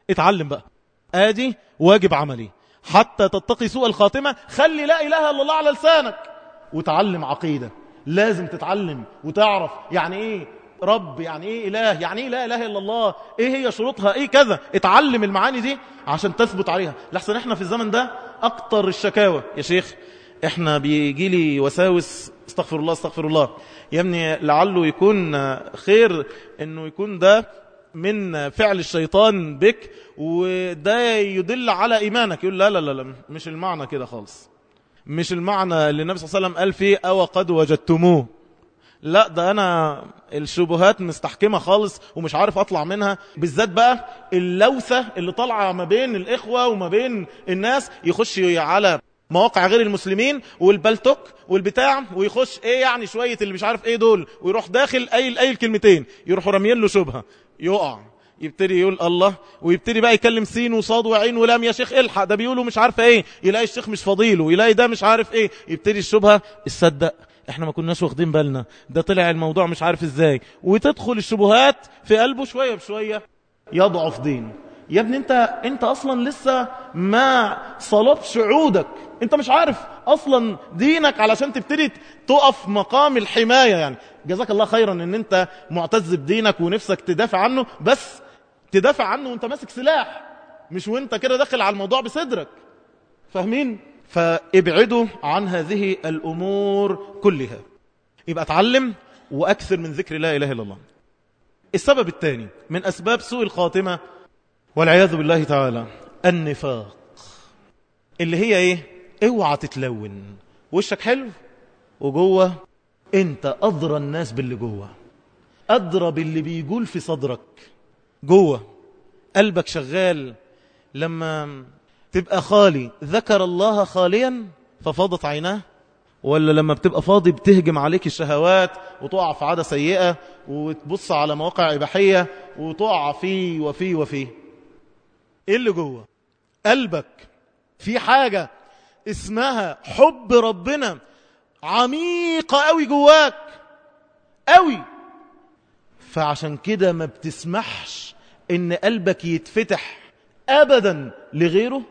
اتعلم بقى ادي واجب عملي حتى تتقي سوء الخاتمة خلي لا إله إلا الله على لسانك وتعلم عقيدة لازم تتعلم وتعرف يعني ايه رب يعني ايه اله يعني ايه لا اله الا الله ايه هي شروطها ايه كذا اتعلم المعاني دي عشان تثبت عليها لحسن احنا في الزمن ده اكتر الشكاوى يا شيخ احنا بيجي لي وساوس استغفر الله استغفر الله يا ابني لعله يكون خير انه يكون ده من فعل الشيطان بك وده يدل على ايمانك يقول لا لا لا, لا مش المعنى كده خالص مش المعنى اللي النبي صلى الله عليه وسلم قال فيه أو قد وجدتموه لا ده أنا الشبهات مستحكمة خالص ومش عارف أطلع منها بالذات بقى اللوثة اللي طالعة ما بين الإخوة وما بين الناس يخش على مواقع غير المسلمين والبلتوك والبتاع ويخش ايه يعني شوية اللي مش عارف ايه دول ويروح داخل اي اي الكلمتين يروحوا راميين له شبهة يقع يبتدي يقول الله ويبتدي بقى يكلم سين وصاد وعين ولام يا شيخ الحق ده بيقولوا مش عارف ايه يلاقي الشيخ مش فضيله يلاقي ده مش عارف ايه يبتدي الشبهة الصدق احنا ما كناش واخدين بالنا ده طلع الموضوع مش عارف ازاي وتدخل الشبهات في قلبه شوية بشوية يضعف دين يا ابني انت انت اصلا لسه ما صلبش عودك انت مش عارف اصلا دينك علشان تبتدي تقف مقام الحماية يعني جزاك الله خيرا ان انت معتز بدينك ونفسك تدافع عنه بس تدافع عنه وانت ماسك سلاح مش وانت كده داخل على الموضوع بصدرك فاهمين فابعدوا عن هذه الامور كلها يبقى اتعلم واكثر من ذكر لا اله الا الله السبب الثاني من اسباب سوء الخاتمه والعياذ بالله تعالى النفاق اللي هي ايه اوعى تتلون وشك حلو وجوه انت ادرى الناس باللي جوه ادرى باللي بيقول في صدرك جوه قلبك شغال لما تبقى خالي ذكر الله خاليا ففاضت عيناه ولا لما بتبقى فاضي بتهجم عليك الشهوات وتقع في عادة سيئة وتبص على مواقع إباحية وتقع فيه وفيه وفيه ايه اللي جوه قلبك في حاجة اسمها حب ربنا عميقة قوي جواك قوي فعشان كده ما بتسمحش ان قلبك يتفتح ابدا لغيره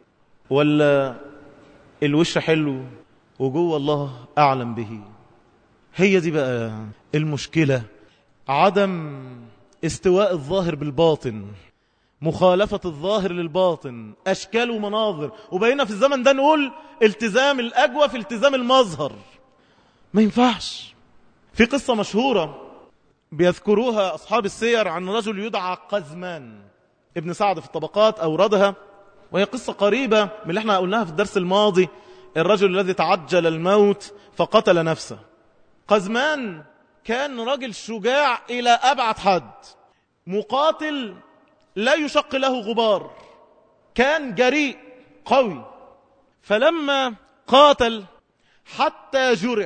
ولا الوش حلو وجوه الله اعلم به هي دي بقى المشكلة عدم استواء الظاهر بالباطن مخالفة الظاهر للباطن أشكال ومناظر وبقينا في الزمن ده نقول التزام الأجوى في التزام المظهر ما ينفعش في قصة مشهورة بيذكروها أصحاب السير عن رجل يدعى قزمان ابن سعد في الطبقات أوردها وهي قصة قريبة من اللي احنا قلناها في الدرس الماضي الرجل الذي تعجل الموت فقتل نفسه قزمان كان رجل شجاع إلى أبعد حد مقاتل لا يشق له غبار كان جريء قوي فلما قاتل حتى جرح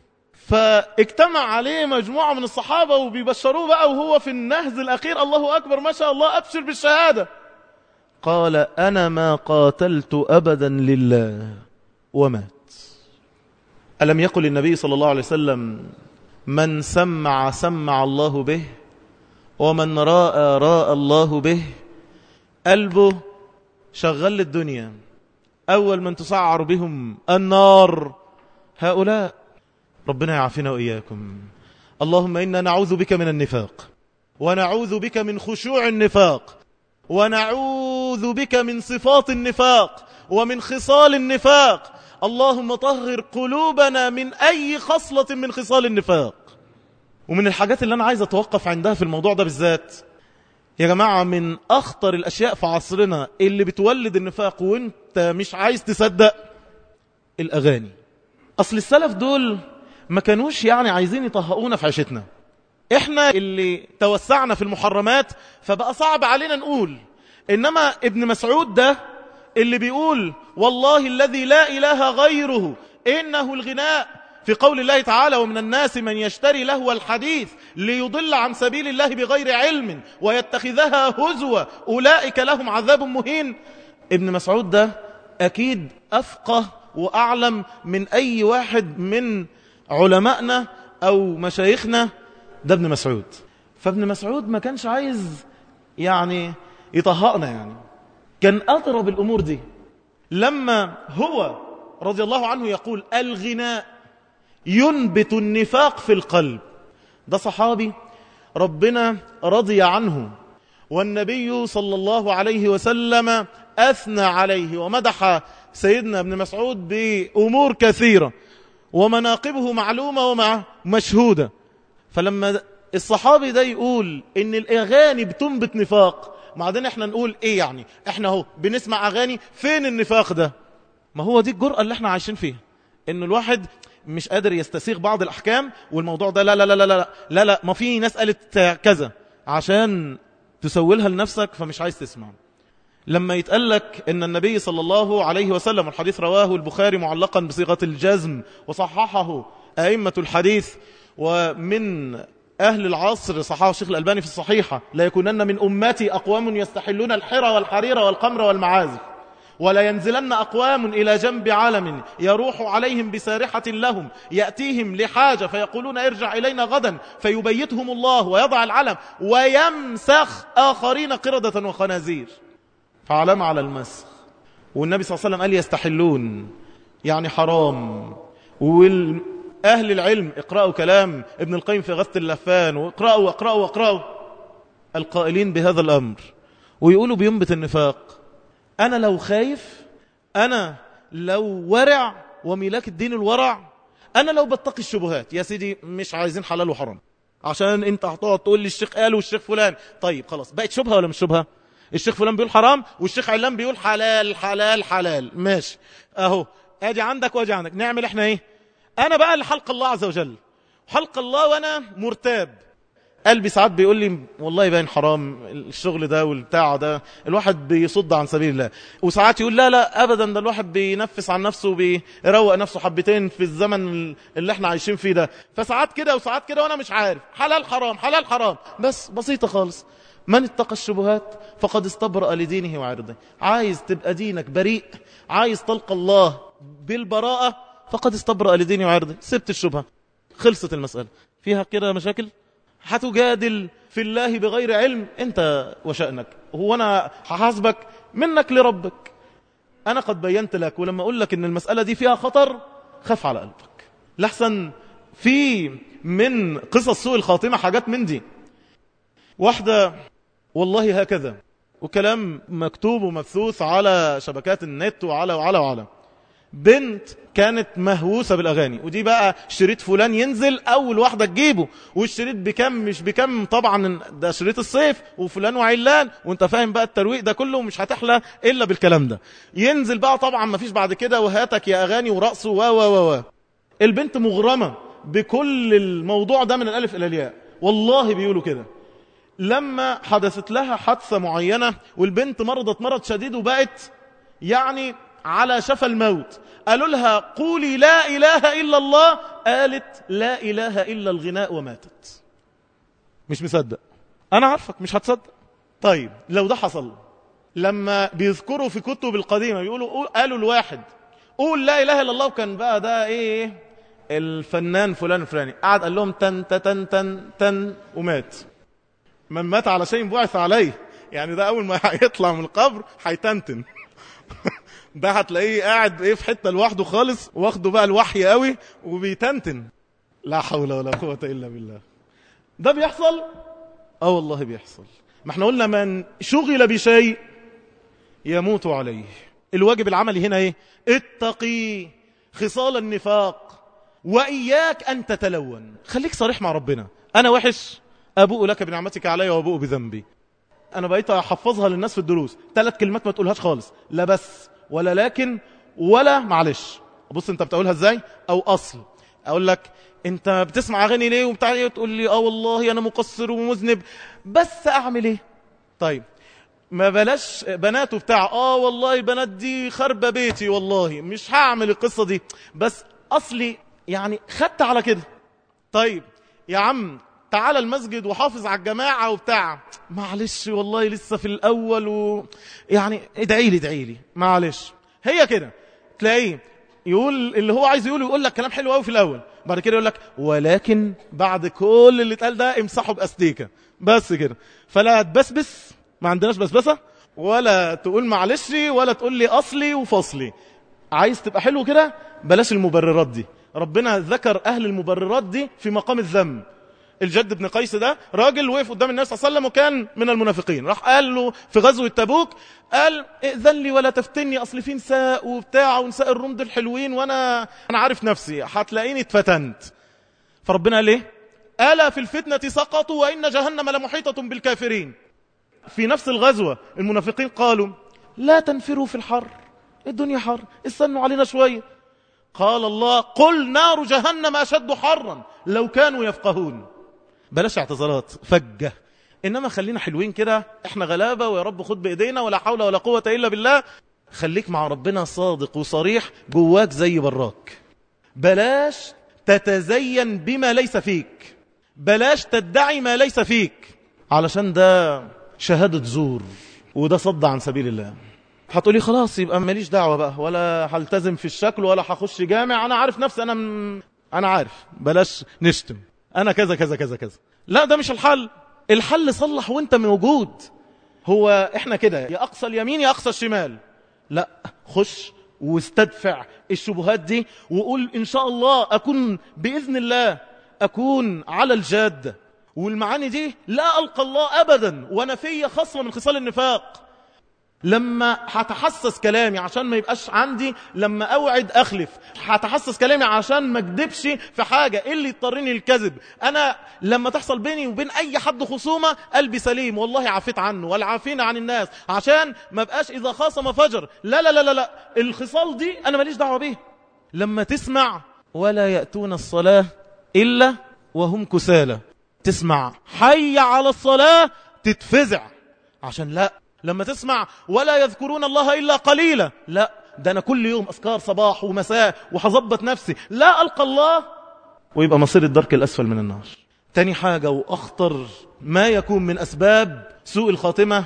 فاجتمع عليه مجموعة من الصحابة وبيبشروه بقى وهو في النهز الأخير الله أكبر ما شاء الله أبشر بالشهادة قال أنا ما قاتلت أبدا لله ومات ألم يقل النبي صلى الله عليه وسلم من سمع سمع الله به ومن راى راى الله به قلبه شغل للدنيا أول من تسعر بهم النار هؤلاء ربنا يعافينا وإياكم اللهم إنا نعوذ بك من النفاق ونعوذ بك من خشوع النفاق ونعوذ بك من صفات النفاق ومن خصال النفاق اللهم طهر قلوبنا من أي خصلة من خصال النفاق ومن الحاجات اللي أنا عايز أتوقف عندها في الموضوع ده بالذات يا جماعة من أخطر الأشياء في عصرنا اللي بتولد النفاق وانت مش عايز تصدق الأغاني أصل السلف دول ما كانوش يعني عايزين يطهقونا في عيشتنا احنا اللي توسعنا في المحرمات فبقى صعب علينا نقول إنما ابن مسعود ده اللي بيقول والله الذي لا إله غيره إنه الغناء في قول الله تعالى ومن الناس من يشتري لهو الحديث ليضل عن سبيل الله بغير علم ويتخذها هزوة أولئك لهم عذاب مهين ابن مسعود ده أكيد أفقه وأعلم من أي واحد من علمائنا أو مشايخنا ده ابن مسعود فابن مسعود ما كانش عايز يعني يطهقنا يعني كان أضرب الأمور دي لما هو رضي الله عنه يقول الغناء ينبت النفاق في القلب ده صحابي ربنا رضي عنه والنبي صلى الله عليه وسلم أثنى عليه ومدح سيدنا ابن مسعود بأمور كثيرة ومناقبه معلومة ومشهودة فلما الصحابي ده يقول ان الاغاني بتنبت نفاق بعدين احنا نقول ايه يعني احنا اهو بنسمع اغاني فين النفاق ده ما هو دي الجرأة اللي احنا عايشين فيها ان الواحد مش قادر يستسيغ بعض الاحكام والموضوع ده لا لا لا لا لا لا لا ما في ناس قالت كذا عشان تسولها لنفسك فمش عايز تسمع لما يتقال لك ان النبي صلى الله عليه وسلم الحديث رواه البخاري معلقا بصيغة الجزم وصححه أئمة الحديث ومن أهل العصر صححه الشيخ الألباني في الصحيحة لا يكونن من أمتي أقوام يستحلون الحرى والحرير والقمر والمعازف ولا ينزلن أقوام إلى جنب عالم يروح عليهم بسارحة لهم يأتيهم لحاجة فيقولون ارجع إلينا غدا فيبيتهم الله ويضع العلم ويمسخ آخرين قردة وخنازير فعلم على المسخ والنبي صلى الله عليه وسلم قال يستحلون يعني حرام والأهل العلم اقرأوا كلام ابن القيم في غث اللفان واقرأوا واقرأوا واقرأوا القائلين بهذا الأمر ويقولوا بينبت النفاق أنا لو خايف أنا لو ورع وملاك الدين الورع أنا لو بتقي الشبهات يا سيدي مش عايزين حلال وحرام عشان انت هتقعد تقول لي الشيخ قال والشيخ فلان طيب خلاص بقت شبهة ولا مش شبهة الشيخ فلان بيقول حرام والشيخ علان بيقول حلال حلال حلال ماشي اهو ادي عندك واجي عندك نعمل احنا ايه انا بقى اللي حلق الله عز وجل حلق الله وانا مرتاب قلبي ساعات بيقول لي والله باين حرام الشغل ده والبتاع ده الواحد بيصد عن سبيل الله وساعات يقول لا لا ابدا ده الواحد بينفس عن نفسه وبيروق نفسه حبتين في الزمن اللي احنا عايشين فيه ده فساعات كده وساعات كده وانا مش عارف حلال حرام حلال حرام بس بسيطة خالص من اتقى الشبهات فقد استبرأ لدينه وعرضه عايز تبقى دينك بريء عايز تلقى الله بالبراءة فقد استبرأ لدينه وعرضه سبت الشبهة خلصت المسألة فيها كده مشاكل هتجادل في الله بغير علم انت وشأنك هو انا هحاسبك منك لربك انا قد بينت لك ولما اقول لك ان المسألة دي فيها خطر خف على قلبك لحسن في من قصص سوء الخاتمة حاجات من دي واحدة والله هكذا وكلام مكتوب ومبثوث على شبكات النت وعلى وعلى وعلى بنت كانت مهووسة بالأغاني ودي بقى شريط فلان ينزل أول واحدة تجيبه والشريط بكم مش بكم طبعا ده شريط الصيف وفلان وعلان وانت فاهم بقى الترويق ده كله مش هتحلى إلا بالكلام ده ينزل بقى طبعا ما فيش بعد كده وهاتك يا أغاني ورقص و و و و البنت مغرمة بكل الموضوع ده من الألف إلى الياء والله بيقولوا كده لما حدثت لها حادثة معينة والبنت مرضت مرض شديد وبقت يعني على شفا الموت قالوا لها قولي لا إله إلا الله قالت لا إله إلا الغناء وماتت مش مصدق أنا عارفك مش هتصدق طيب لو ده حصل لما بيذكروا في كتب القديمة بيقولوا قالوا الواحد قول لا إله إلا الله وكان بقى ده إيه الفنان فلان الفلاني قعد قال لهم تن تن تن تن ومات من مات على شيء بعث عليه يعني ده أول ما هيطلع من القبر هيتنتن ده هتلاقيه قاعد ايه في حته لوحده خالص واخده بقى الوحي قوي وبيتنتن لا حول ولا قوه الا بالله ده بيحصل اه والله بيحصل ما احنا قلنا من شغل بشيء يموت عليه الواجب العملي هنا ايه اتقي خصال النفاق واياك ان تتلون خليك صريح مع ربنا انا وحش ابوء لك بنعمتك علي وابوء بذنبي انا بقيت احفظها للناس في الدروس ثلاث كلمات ما تقولهاش خالص لا بس ولا لكن ولا معلش بص انت بتقولها ازاي او اصل اقول لك انت بتسمع اغاني ليه وبتاع ايه تقول لي اه والله انا مقصر ومذنب بس اعمل ايه طيب ما بلاش بنات وبتاع اه والله البنات دي خربة بيتي والله مش هعمل القصة دي بس اصلي يعني خدت على كده طيب يا عم تعالى المسجد وحافظ على الجماعة وبتاع معلش والله لسه في الأول و... يعني ادعي لي ادعي لي معلش هي كده تلاقيه يقول اللي هو عايز يقوله يقول لك كلام حلو قوي في الأول بعد كده يقول لك ولكن بعد كل اللي اتقال ده امسحه بأستيكة بس كده فلا تبسبس ما عندناش بسبسة ولا تقول معلش ولا تقول لي أصلي وفصلي عايز تبقى حلو كده بلاش المبررات دي ربنا ذكر أهل المبررات دي في مقام الذنب الجد بن قيس ده راجل وقف قدام النبي صلى الله عليه وسلم وكان من المنافقين راح قال له في غزوة تبوك قال ائذن لي ولا تفتني اصل في نساء وبتاع ونساء الروم دول حلوين وانا انا عارف نفسي هتلاقيني اتفتنت فربنا قال ايه الا في الفتنة سقطوا وان جهنم لمحيطة بالكافرين في نفس الغزوة المنافقين قالوا لا تنفروا في الحر الدنيا حر استنوا علينا شوية قال الله قل نار جهنم أشد حرا لو كانوا يفقهون بلاش اعتذارات فجة إنما خلينا حلوين كده احنا غلابة ويا رب خد بإيدينا ولا حول ولا قوة إلا بالله خليك مع ربنا صادق وصريح جواك زي براك بلاش تتزين بما ليس فيك بلاش تدعي ما ليس فيك علشان ده شهادة زور وده صد عن سبيل الله هتقولي خلاص يبقى ماليش دعوة بقى ولا هلتزم في الشكل ولا هخش جامع أنا عارف نفسي أنا م... أنا عارف بلاش نشتم أنا كذا كذا كذا كذا لا ده مش الحل الحل صلح وانت موجود هو احنا كده يا أقصى اليمين يا أقصى الشمال لا خش واستدفع الشبهات دي وقول إن شاء الله أكون بإذن الله أكون على الجادة والمعاني دي لا ألقى الله أبدا وأنا في خصمة من خصال النفاق لما هتحسس كلامي عشان ما يبقاش عندي لما اوعد اخلف هتحسس كلامي عشان ما اكدبش في حاجة ايه اللي يضطرني للكذب انا لما تحصل بيني وبين اي حد خصومة قلبي سليم والله عافيت عنه والعافين عن الناس عشان ما بقاش اذا خاصم فجر لا لا لا لا, لا. الخصال دي انا ماليش دعوة بيه لما تسمع ولا يأتون الصلاة إلا وهم كسالى تسمع حي على الصلاة تتفزع عشان لا لما تسمع ولا يذكرون الله إلا قليلا لا ده أنا كل يوم أذكار صباح ومساء وحظبط نفسي لا ألقى الله ويبقى مصير الدرك الأسفل من النار تاني حاجة وأخطر ما يكون من أسباب سوء الخاتمة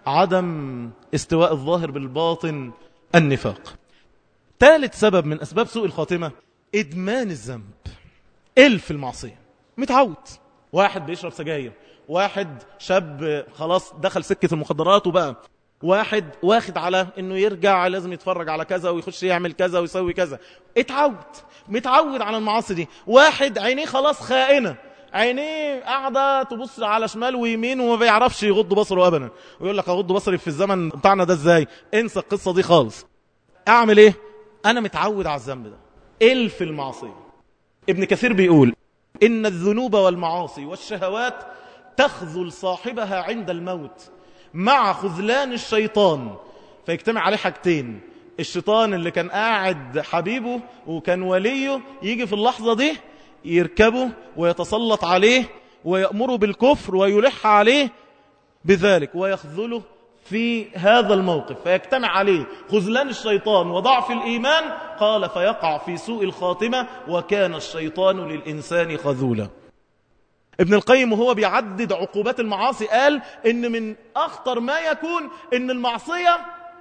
عدم استواء الظاهر بالباطن النفاق ثالث سبب من أسباب سوء الخاتمة إدمان الذنب إلف المعصية متعود واحد بيشرب سجاير واحد شاب خلاص دخل سكة المخدرات وبقى واحد واخد على انه يرجع لازم يتفرج على كذا ويخش يعمل كذا ويسوي كذا اتعود متعود على المعاصي دي واحد عينيه خلاص خائنة عينيه قاعدة تبص على شمال ويمين وما بيعرفش يغض بصره ابدا ويقول لك اغض بصري في الزمن بتاعنا ده ازاي انسى القصة دي خالص اعمل ايه انا متعود على الذنب ده الف المعصية ابن كثير بيقول ان الذنوب والمعاصي والشهوات تخذل صاحبها عند الموت مع خذلان الشيطان فيجتمع عليه حاجتين الشيطان اللي كان قاعد حبيبه وكان وليه يجي في اللحظة دي يركبه ويتسلط عليه ويأمره بالكفر ويلح عليه بذلك ويخذله في هذا الموقف فيجتمع عليه خذلان الشيطان وضعف الإيمان قال فيقع في سوء الخاتمة وكان الشيطان للإنسان خذولا ابن القيم وهو بيعدد عقوبات المعاصي قال ان من اخطر ما يكون ان المعصية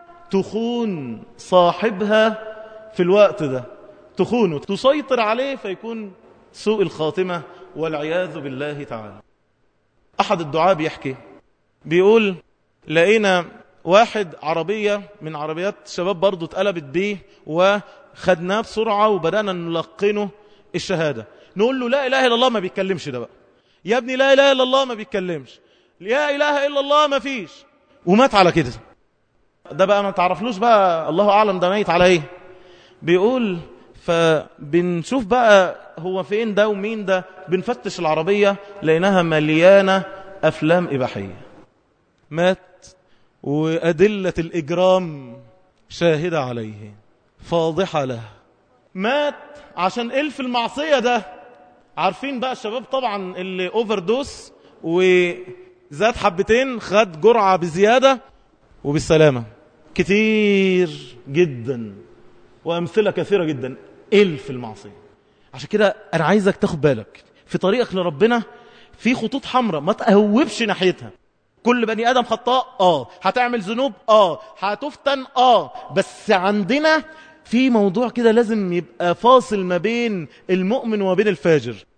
تخون صاحبها في الوقت ده تخونه تسيطر عليه فيكون سوء الخاتمة والعياذ بالله تعالى احد الدعاء بيحكي بيقول لقينا واحد عربية من عربيات شباب برضو اتقلبت بيه وخدناه بسرعة وبدأنا نلقنه الشهادة نقول له لا إله إلا الله ما بيتكلمش ده بقى يا ابني لا إله إلا الله ما بيتكلمش لا إله إلا الله ما فيش ومات على كده ده بقى ما تعرفلوش بقى الله أعلم ده ميت على إيه بيقول فبنشوف بقى هو فين ده ومين ده بنفتش العربية لقيناها مليانة أفلام إباحية مات وأدلة الإجرام شاهدة عليه فاضحة له مات عشان إلف المعصية ده عارفين بقى الشباب طبعا اللي اوفر دوس وزاد حبتين خد جرعة بزيادة وبالسلامة كتير جدا وأمثلة كثيرة جدا إلف المعصية عشان كده أنا عايزك تاخد بالك في طريقك لربنا في خطوط حمراء ما تقوبش ناحيتها كل بني آدم خطاء آه هتعمل ذنوب آه هتفتن آه بس عندنا في موضوع كده لازم يبقى فاصل ما بين المؤمن وما بين الفاجر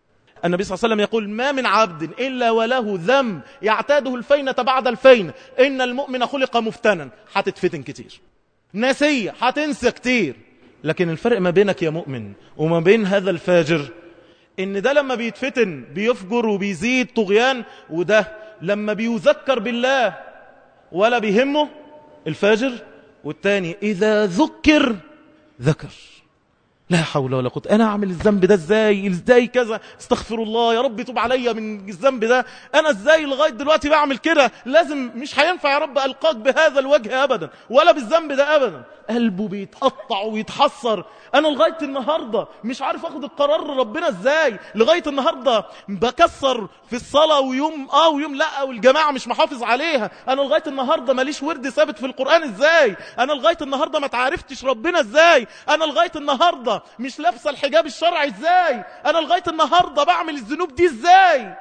النبي صلى الله عليه وسلم يقول ما من عبد إلا وله ذنب يعتاده الفينة بعد الفين إن المؤمن خلق مفتنا هتتفتن كتير ناسية هتنسى كتير لكن الفرق ما بينك يا مؤمن وما بين هذا الفاجر ان ده لما بيتفتن بيفجر وبيزيد طغيان وده لما بيذكر بالله ولا بيهمه الفاجر والتاني اذا ذكر ذكر لا حول ولا قوه انا اعمل الذنب ده ازاي ازاي كذا استغفر الله يا رب توب عليا من الذنب ده انا ازاي لغايه دلوقتي بعمل كده لازم مش هينفع يا رب القاك بهذا الوجه ابدا ولا بالذنب ده ابدا قلبه بيتقطع ويتحسر انا لغايه النهارده مش عارف اخد القرار ربنا ازاي لغايه النهارده بكسر في الصلاه ويوم اه ويوم لا والجماعه مش محافظ عليها انا لغايه النهارده ماليش ورد ثابت في القران ازاي انا لغايه النهارده ما تعرفتش ربنا ازاي انا لغايه النهارده مش لابسه الحجاب الشرعي ازاي انا لغايه النهارده بعمل الذنوب دي ازاي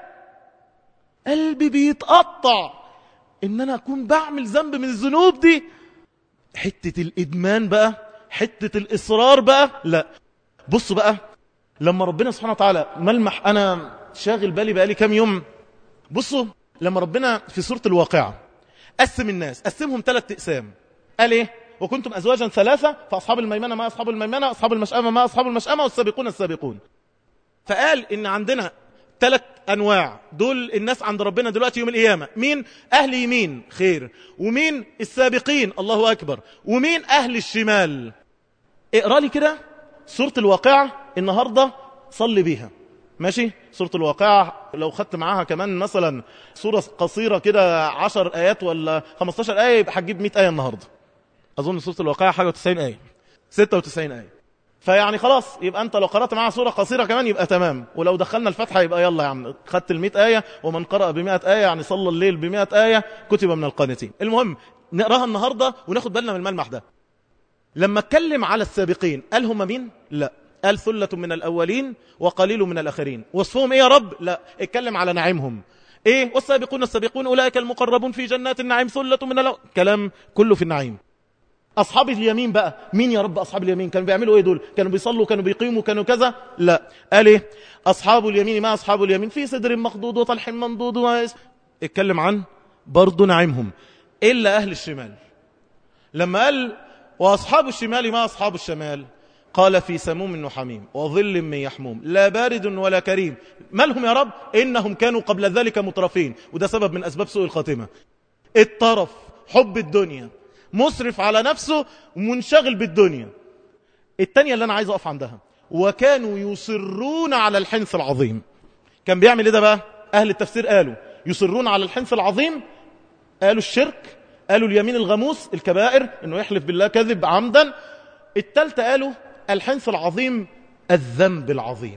قلبي بيتقطع ان انا اكون بعمل ذنب من الذنوب دي حته الادمان بقى حتة الإصرار بقى لا بص بقى لما ربنا سبحانه وتعالى ملمح أنا شاغل بالي بقالي كام يوم بصوا لما ربنا في سورة الواقعة قسم الناس قسمهم ثلاث اقسام قال ايه وكنتم أزواجا ثلاثة فأصحاب الميمنة ما أصحاب الميمنة أصحاب المشأمة ما أصحاب المشأمة والسابقون السابقون فقال إن عندنا ثلاث أنواع دول الناس عند ربنا دلوقتي يوم القيامة مين أهل يمين خير ومين السابقين الله أكبر ومين أهل الشمال اقرأ لي كده سورة الواقعة النهاردة صلي بيها ماشي سورة الواقعة لو خدت معاها كمان مثلا سورة قصيرة كده عشر آيات ولا 15 آية يبقى هتجيب 100 آية النهاردة أظن سورة الواقعة حاجة 90 آية 96 آية فيعني خلاص يبقى أنت لو قرأت معاها سورة قصيرة كمان يبقى تمام ولو دخلنا الفتحة يبقى يلا يا عم خدت ال 100 آية ومن قرأ ب 100 آية يعني صلى الليل ب 100 آية كتب من القانتين المهم نقراها النهاردة وناخد بالنا من الملمح ده لما اتكلم على السابقين قال هم مين لا قال ثلة من الأولين وقليل من الآخرين وصفهم إيه يا رب لا اتكلم على نعيمهم إيه والسابقون السابقون أولئك المقربون في جنات النعيم ثلة من الأولين كلام كله في النعيم أصحاب اليمين بقى مين يا رب أصحاب اليمين كانوا بيعملوا إيه دول كانوا بيصلوا كانوا بيقيموا كانوا كذا لا قال إيه أصحاب اليمين ما أصحاب اليمين في صدر مخضود وطلح منضود و... اتكلم عن برضو نعيمهم إلا أهل الشمال لما قال وأصحاب الشمال ما أصحاب الشمال قال في سموم وحميم وظل من يحموم لا بارد ولا كريم ما لهم يا رب إنهم كانوا قبل ذلك مترفين وده سبب من أسباب سوء الخاتمة الطرف حب الدنيا مسرف على نفسه ومنشغل بالدنيا التانية اللي أنا عايز أقف عندها وكانوا يصرون على الحنث العظيم كان بيعمل إيه ده بقى أهل التفسير قالوا يصرون على الحنث العظيم قالوا الشرك قالوا اليمين الغموس الكبائر انه يحلف بالله كذب عمدا التالتة قالوا الحنث العظيم الذنب العظيم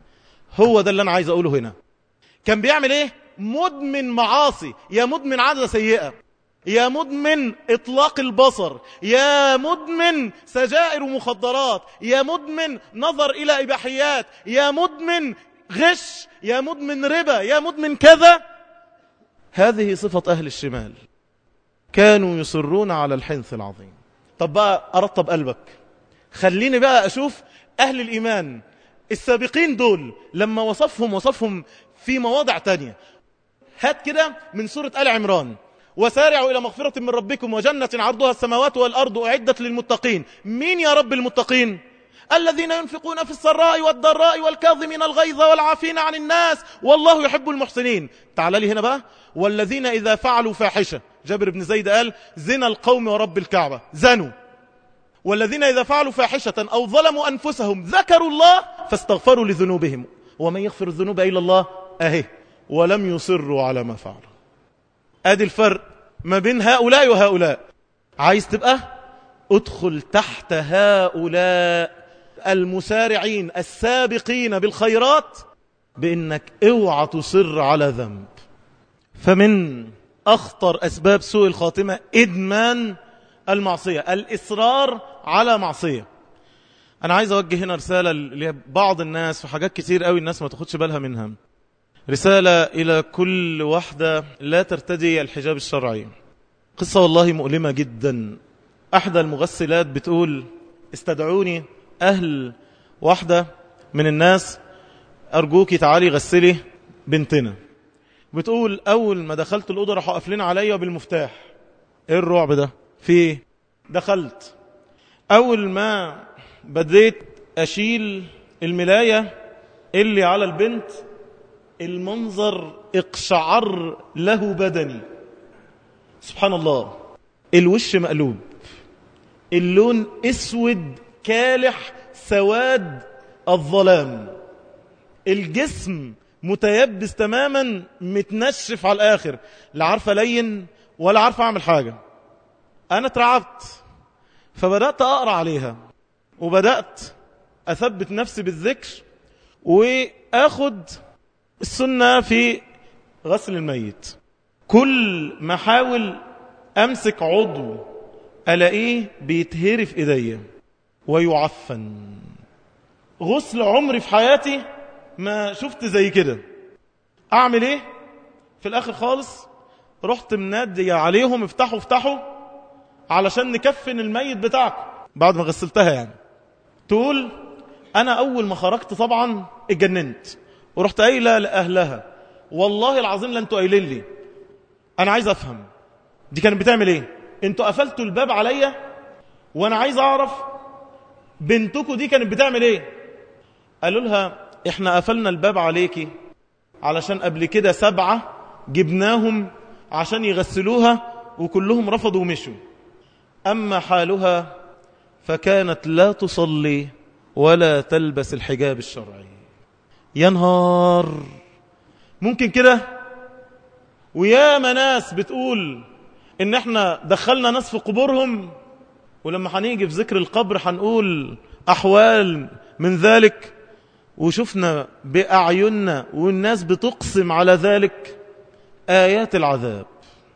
هو ده اللي انا عايز اقوله هنا كان بيعمل ايه مدمن معاصي يا مدمن عادة سيئة يا مدمن اطلاق البصر يا مدمن سجائر ومخدرات يا مدمن نظر الى اباحيات يا مدمن غش يا مدمن ربا يا مدمن كذا هذه صفة اهل الشمال كانوا يصرون على الحنث العظيم طب بقى أرطب قلبك خليني بقى أشوف أهل الإيمان السابقين دول لما وصفهم وصفهم في مواضع تانية هات كده من سورة آل عمران وسارعوا إلى مغفرة من ربكم وجنة عرضها السماوات والأرض أعدت للمتقين مين يا رب المتقين الذين ينفقون في السراء والضراء والكاظمين الغيظ والعافين عن الناس والله يحب المحسنين تعال لي هنا بقى والذين إذا فعلوا فاحشة جابر بن زيد قال زنا القوم ورب الكعبة زنوا والذين إذا فعلوا فاحشة أو ظلموا أنفسهم ذكروا الله فاستغفروا لذنوبهم ومن يغفر الذنوب إلا الله أهي ولم يصروا على ما فعلوا أدي الفرق ما بين هؤلاء وهؤلاء عايز تبقى ادخل تحت هؤلاء المسارعين السابقين بالخيرات بأنك اوعى تصر على ذنب فمن أخطر أسباب سوء الخاتمة إدمان المعصية الإصرار على معصية أنا عايز أوجه هنا رسالة لبعض الناس في حاجات كتير قوي الناس ما تاخدش بالها منها رسالة إلى كل واحدة لا ترتدي الحجاب الشرعي قصة والله مؤلمة جدا أحدى المغسلات بتقول استدعوني أهل واحدة من الناس أرجوكي تعالي غسلي بنتنا بتقول أول ما دخلت الأوضة راحوا قافلين عليا بالمفتاح إيه الرعب ده في إيه؟ دخلت أول ما بديت أشيل الملاية اللي على البنت المنظر اقشعر له بدني سبحان الله الوش مقلوب اللون اسود كالح سواد الظلام الجسم متيبس تماما متنشف على الاخر لا عارفه لين ولا عارفه اعمل حاجه انا اترعبت فبدات اقرا عليها وبدات اثبت نفسي بالذكر واخد السنه في غسل الميت كل ما احاول امسك عضو الاقيه بيتهري في ايديا ويعفن غسل عمري في حياتي ما شفت زي كده اعمل ايه في الاخر خالص رحت منادي عليهم افتحوا افتحوا علشان نكفن الميت بتاعكم بعد ما غسلتها يعني تقول انا اول ما خرجت طبعا اتجننت ورحت قايله لاهلها والله العظيم لا انتوا قايلين لي انا عايز افهم دي كانت بتعمل ايه انتوا قفلتوا الباب عليا وانا عايز اعرف بنتكم دي كانت بتعمل ايه قالوا لها احنا قفلنا الباب عليكي علشان قبل كده سبعة جبناهم عشان يغسلوها وكلهم رفضوا ومشوا أما حالها فكانت لا تصلي ولا تلبس الحجاب الشرعي ينهار ممكن كده ويا ناس بتقول ان احنا دخلنا ناس في قبورهم ولما هنيجي في ذكر القبر هنقول احوال من ذلك وشفنا بأعيننا والناس بتقسم على ذلك آيات العذاب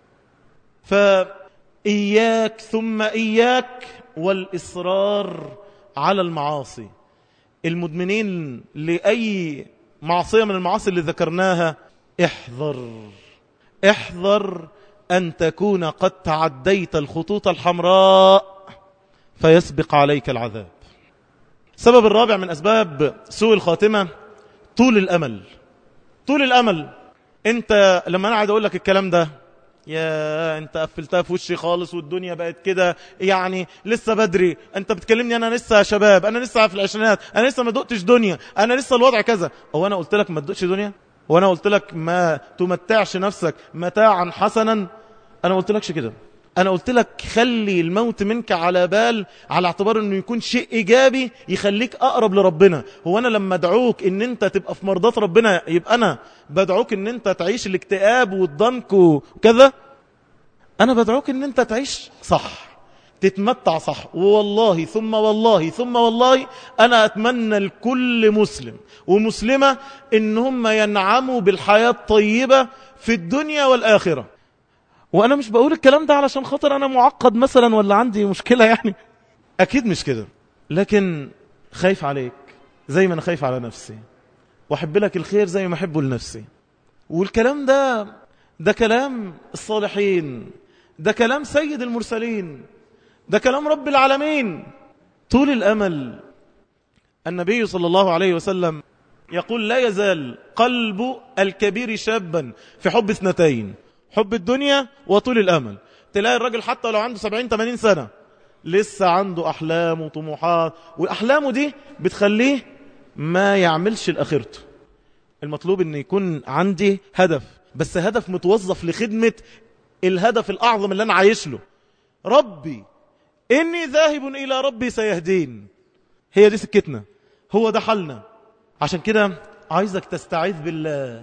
فإياك ثم إياك والإصرار على المعاصي المدمنين لأي معصية من المعاصي اللي ذكرناها احذر احذر أن تكون قد تعديت الخطوط الحمراء فيسبق عليك العذاب السبب الرابع من أسباب سوء الخاتمة طول الأمل طول الأمل أنت لما أنا قاعد أقول لك الكلام ده يا أنت قفلتها في وشي خالص والدنيا بقت كده يعني لسه بدري أنت بتكلمني أنا لسه شباب أنا لسه في العشرينات أنا لسه ما دقتش دنيا أنا لسه الوضع كذا هو أنا قلت لك ما تدقش دنيا وانا قلت لك ما تمتعش نفسك متاعا حسنا انا قلت لكش كده انا قلت لك خلي الموت منك على بال على اعتبار انه يكون شيء ايجابي يخليك اقرب لربنا هو انا لما ادعوك ان انت تبقى في مرضات ربنا يبقى انا بدعوك ان انت تعيش الاكتئاب والضنك وكذا انا بدعوك ان انت تعيش صح تتمتع صح والله ثم والله ثم والله أنا أتمنى لكل مسلم ومسلمة إن هم ينعموا بالحياة الطيبة في الدنيا والآخرة وأنا مش بقول الكلام ده علشان خاطر أنا معقد مثلا ولا عندي مشكلة يعني أكيد مش كده لكن خايف عليك زي ما أنا خايف على نفسي وأحب لك الخير زي ما أحبه لنفسي والكلام ده ده كلام الصالحين ده كلام سيد المرسلين ده كلام رب العالمين طول الأمل النبي صلى الله عليه وسلم يقول لا يزال قلب الكبير شابا في حب اثنتين حب الدنيا وطول الأمل تلاقي الراجل حتى لو عنده 70-80 سنة لسه عنده أحلام وطموحات وأحلامه دي بتخليه ما يعملش الأخرته المطلوب أن يكون عندي هدف بس هدف متوظف لخدمة الهدف الأعظم اللي أنا عايش له ربي إني ذاهب إلى ربي سيهدين هي دي سكتنا هو ده حلنا عشان كده عايزك تستعيذ بالله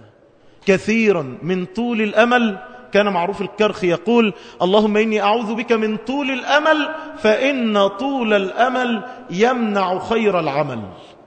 كثيرا من طول الأمل كان معروف الكرخ يقول اللهم إني أعوذ بك من طول الأمل فإن طول الأمل يمنع خير العمل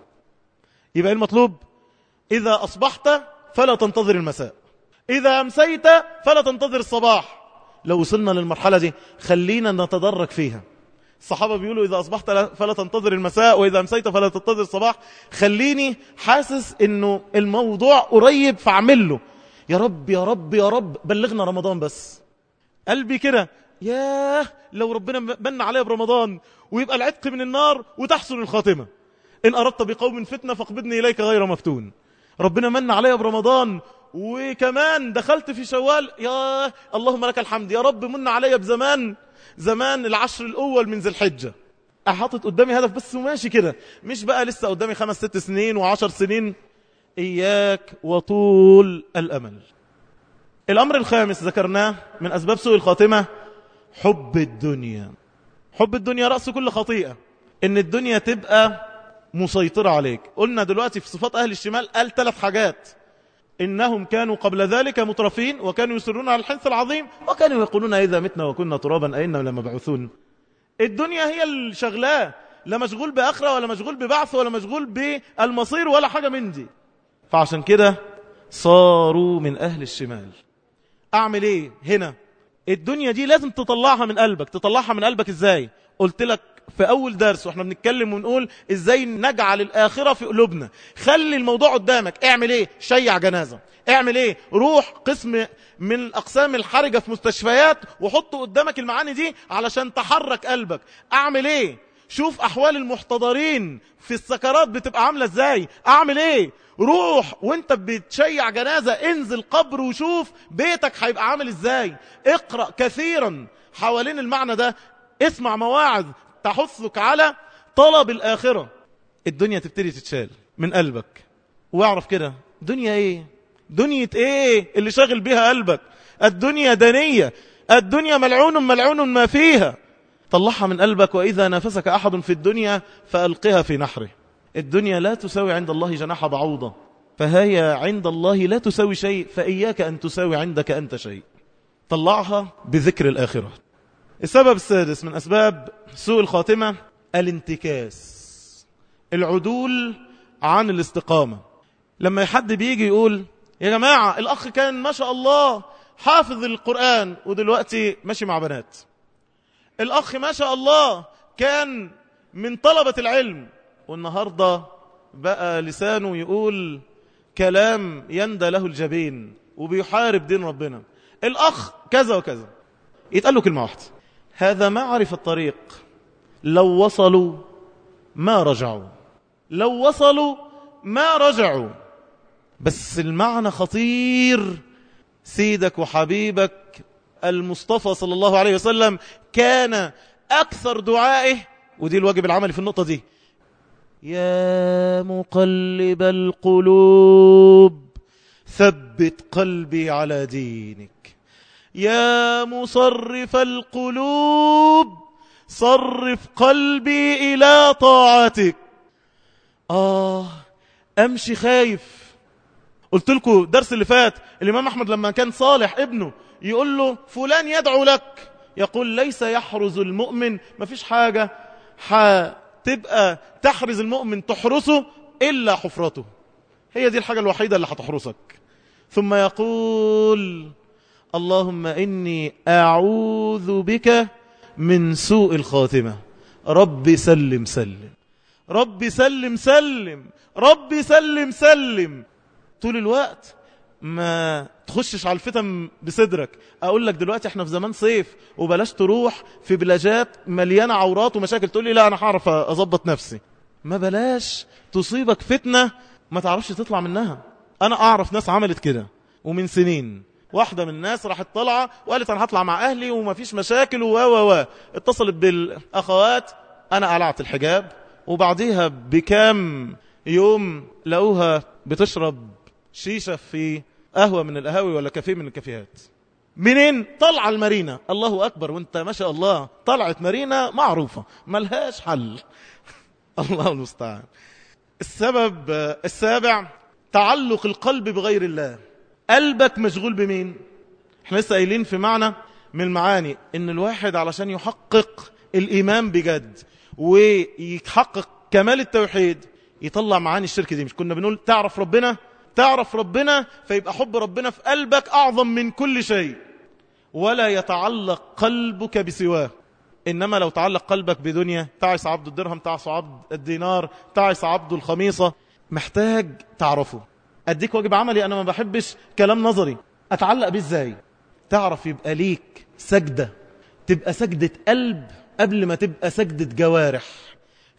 يبقى المطلوب إذا أصبحت فلا تنتظر المساء إذا أمسيت فلا تنتظر الصباح لو وصلنا للمرحلة دي خلينا نتدرج فيها الصحابة بيقولوا إذا أصبحت فلا تنتظر المساء وإذا أمسيت فلا تنتظر الصباح خليني حاسس أنه الموضوع قريب فاعمله يا رب يا رب يا رب بلغنا رمضان بس قلبي كده ياه لو ربنا من عليا برمضان ويبقى العتق من النار وتحسن الخاتمة إن أردت بقوم فتنة فاقبضني إليك غير مفتون ربنا من عليا برمضان وكمان دخلت في شوال يا اللهم لك الحمد يا رب من عليا بزمان زمان العشر الأول من ذي الحجة أحطت قدامي هدف بس وماشي كده مش بقى لسه قدامي خمس ست سنين وعشر سنين إياك وطول الأمل الأمر الخامس ذكرناه من أسباب سوء الخاتمة حب الدنيا حب الدنيا رأس كل خطيئة إن الدنيا تبقى مسيطرة عليك قلنا دلوقتي في صفات أهل الشمال قال ثلاث حاجات إنهم كانوا قبل ذلك مترفين وكانوا يسرون على الحنث العظيم وكانوا يقولون إذا متنا وكنا ترابا أئنا لمبعوثون الدنيا هي الشغلاه لا مشغول بآخرة ولا مشغول ببعث ولا مشغول بالمصير ولا حاجة من دي فعشان كده صاروا من أهل الشمال أعمل إيه هنا الدنيا دي لازم تطلعها من قلبك تطلعها من قلبك إزاي قلت لك في أول درس وإحنا بنتكلم ونقول إزاي نجعل الآخرة في قلوبنا خلي الموضوع قدامك اعمل إيه شيع جنازة اعمل إيه روح قسم من الأقسام الحرجة في مستشفيات وحطه قدامك المعاني دي علشان تحرك قلبك اعمل إيه شوف أحوال المحتضرين في السكرات بتبقى عاملة إزاي أعمل إيه روح وانت بتشيع جنازة انزل قبر وشوف بيتك هيبقى عامل ازاي اقرأ كثيرا حوالين المعنى ده اسمع مواعظ تحثك على طلب الآخرة الدنيا تبتدي تتشال من قلبك واعرف كده دنيا ايه دنيا ايه اللي شاغل بيها قلبك الدنيا دنية الدنيا ملعون ملعون ما فيها طلعها من قلبك وإذا نافسك أحد في الدنيا فألقها في نحره الدنيا لا تساوي عند الله جناح بعوضة فهي عند الله لا تساوي شيء فإياك أن تساوي عندك أنت شيء طلعها بذكر الآخرة السبب السادس من أسباب سوء الخاتمة الانتكاس العدول عن الاستقامة لما حد بيجي يقول يا جماعة الأخ كان ما شاء الله حافظ القرآن ودلوقتي ماشي مع بنات الأخ ما شاء الله كان من طلبة العلم والنهاردة بقى لسانه يقول كلام يندى له الجبين وبيحارب دين ربنا الأخ كذا وكذا يتقال له كلمة واحدة هذا ما عرف الطريق لو وصلوا ما رجعوا لو وصلوا ما رجعوا بس المعنى خطير سيدك وحبيبك المصطفى صلى الله عليه وسلم كان أكثر دعائه ودي الواجب العملي في النقطة دي يا مقلب القلوب ثبت قلبي على دينك يا مصرف القلوب صرف قلبي إلى طاعتك آه أمشي خايف قلت لكم درس اللي فات الإمام أحمد لما كان صالح ابنه يقول له فلان يدعو لك يقول ليس يحرز المؤمن ما فيش حاجة هتبقى تحرز المؤمن تحرسه إلا حفرته هي دي الحاجة الوحيدة اللي هتحرسك ثم يقول اللهم إني أعوذ بك من سوء الخاتمة رب سلم سلم رب سلم سلم رب سلم سلم طول الوقت ما تخشش على الفتن بصدرك اقول لك دلوقتي احنا في زمان صيف وبلاش تروح في بلاجات مليانه عورات ومشاكل تقول لي لا انا هعرف اظبط نفسي ما بلاش تصيبك فتنه ما تعرفش تطلع منها انا اعرف ناس عملت كده ومن سنين واحدة من الناس راحت طالعة وقالت أنا هطلع مع أهلي ومفيش مشاكل و و و اتصلت بالأخوات أنا قلعت الحجاب وبعديها بكام يوم لقوها بتشرب شيشة في قهوة من القهاوي ولا كافيه من الكافيهات منين طلع المارينا الله أكبر وانت ما شاء الله طلعت مارينا معروفة ملهاش حل الله المستعان السبب السابع تعلق القلب بغير الله قلبك مشغول بمين احنا لسه قايلين في معنى من المعاني ان الواحد علشان يحقق الايمان بجد ويحقق كمال التوحيد يطلع معاني الشرك دي مش كنا بنقول تعرف ربنا تعرف ربنا فيبقى حب ربنا في قلبك اعظم من كل شيء ولا يتعلق قلبك بسواه إنما لو تعلق قلبك بدنيا تعس عبد الدرهم تعس عبد الدينار تعس عبد الخميصة محتاج تعرفه أديك واجب عملي أنا ما بحبش كلام نظري أتعلق بيه إزاي تعرف يبقى ليك سجدة تبقى سجدة قلب قبل ما تبقى سجدة جوارح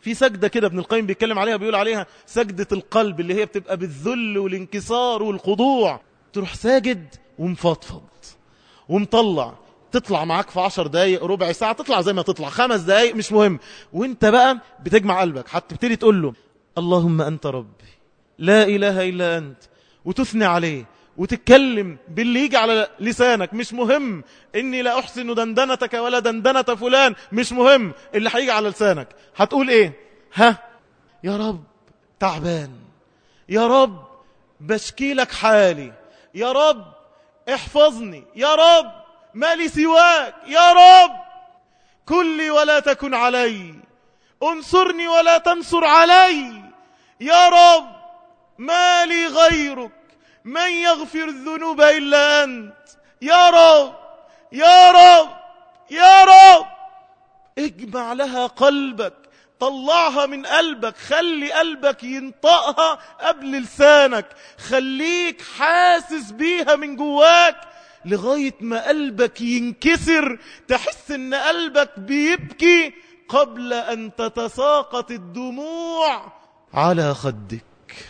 في سجدة كده ابن القيم بيتكلم عليها بيقول عليها سجدة القلب اللي هي بتبقى بالذل والانكسار والخضوع تروح ساجد ومفضفض ومطلع تطلع معاك في عشر دقايق ربع ساعة تطلع زي ما تطلع خمس دقايق مش مهم وانت بقى بتجمع قلبك هتبتدي تقول له اللهم أنت ربي لا إله إلا أنت وتثني عليه وتتكلم باللي يجي على لسانك مش مهم إني لا أحسن دندنتك ولا دندنة فلان مش مهم اللي هيجي على لسانك هتقول إيه ها يا رب تعبان يا رب بشكي لك حالي يا رب احفظني يا رب ما لي سواك يا رب كلي ولا تكن علي انصرني ولا تنصر علي يا رب ما لي غيرك من يغفر الذنوب إلا أنت يا رب يا رب يا رب اجمع لها قلبك طلعها من قلبك خلي قلبك ينطقها قبل لسانك خليك حاسس بيها من جواك لغاية ما قلبك ينكسر تحس ان قلبك بيبكي قبل ان تتساقط الدموع على خدك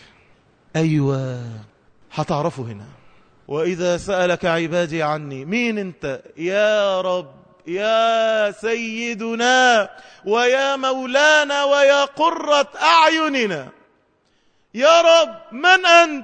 ايوه هتعرفوا هنا واذا سألك عبادي عني مين انت يا رب يا سيدنا ويا مولانا ويا قرة أعيننا يا رب من أنت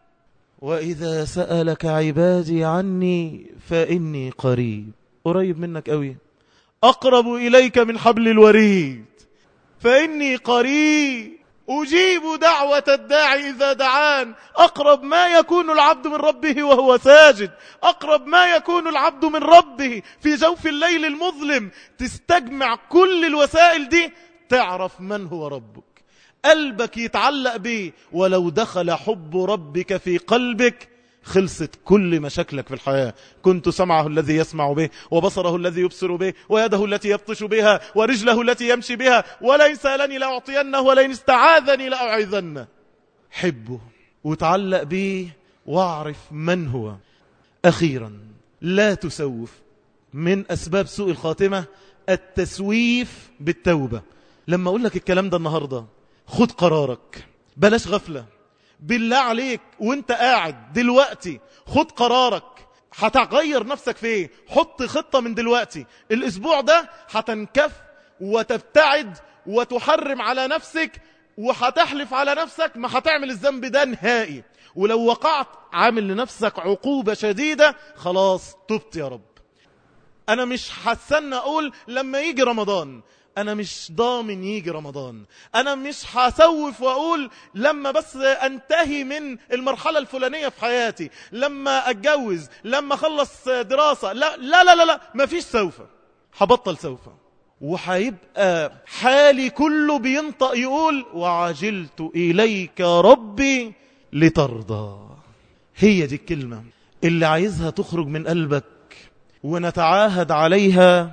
وإذا سألك عبادي عني فإني قريب قريب منك أوي أقرب إليك من حبل الوريد فإني قريب أجيب دعوة الداعي إذا دعان أقرب ما يكون العبد من ربه وهو ساجد أقرب ما يكون العبد من ربه في جوف الليل المظلم تستجمع كل الوسائل دي تعرف من هو ربك قلبك يتعلق بيه ولو دخل حب ربك في قلبك خلصت كل مشاكلك في الحياة كنت سمعه الذي يسمع به وبصره الذي يبصر به ويده التي يبطش بها ورجله التي يمشي بها ولئن سألني لأعطينه ولئن استعاذني لأعيذنه حبه وتعلق به واعرف من هو أخيرا لا تسوف من أسباب سوء الخاتمة التسويف بالتوبة لما أقول لك الكلام ده النهاردة خد قرارك بلاش غفلة بالله عليك وانت قاعد دلوقتي خد قرارك هتغير نفسك في ايه حط خطة من دلوقتي الاسبوع ده هتنكف وتبتعد وتحرم على نفسك وهتحلف على نفسك ما هتعمل الذنب ده نهائي ولو وقعت عامل لنفسك عقوبة شديدة خلاص تبت يا رب انا مش هستنى اقول لما يجي رمضان انا مش ضامن يجي رمضان انا مش هسوف واقول لما بس انتهي من المرحلة الفلانية في حياتي لما اتجوز لما اخلص دراسة لا لا لا لا, لا مفيش سوف هبطل سوف وهيبقى حالي كله بينطق يقول وعجلت إليك ربي لترضى هي دي الكلمة اللي عايزها تخرج من قلبك ونتعاهد عليها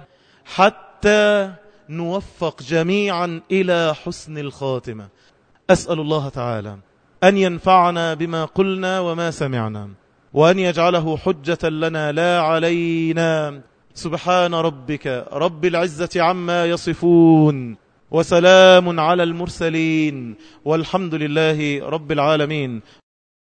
حتى نوفق جميعا إلى حسن الخاتمة أسأل الله تعالى أن ينفعنا بما قلنا وما سمعنا وأن يجعله حجة لنا لا علينا سبحان ربك رب العزة عما يصفون وسلام على المرسلين والحمد لله رب العالمين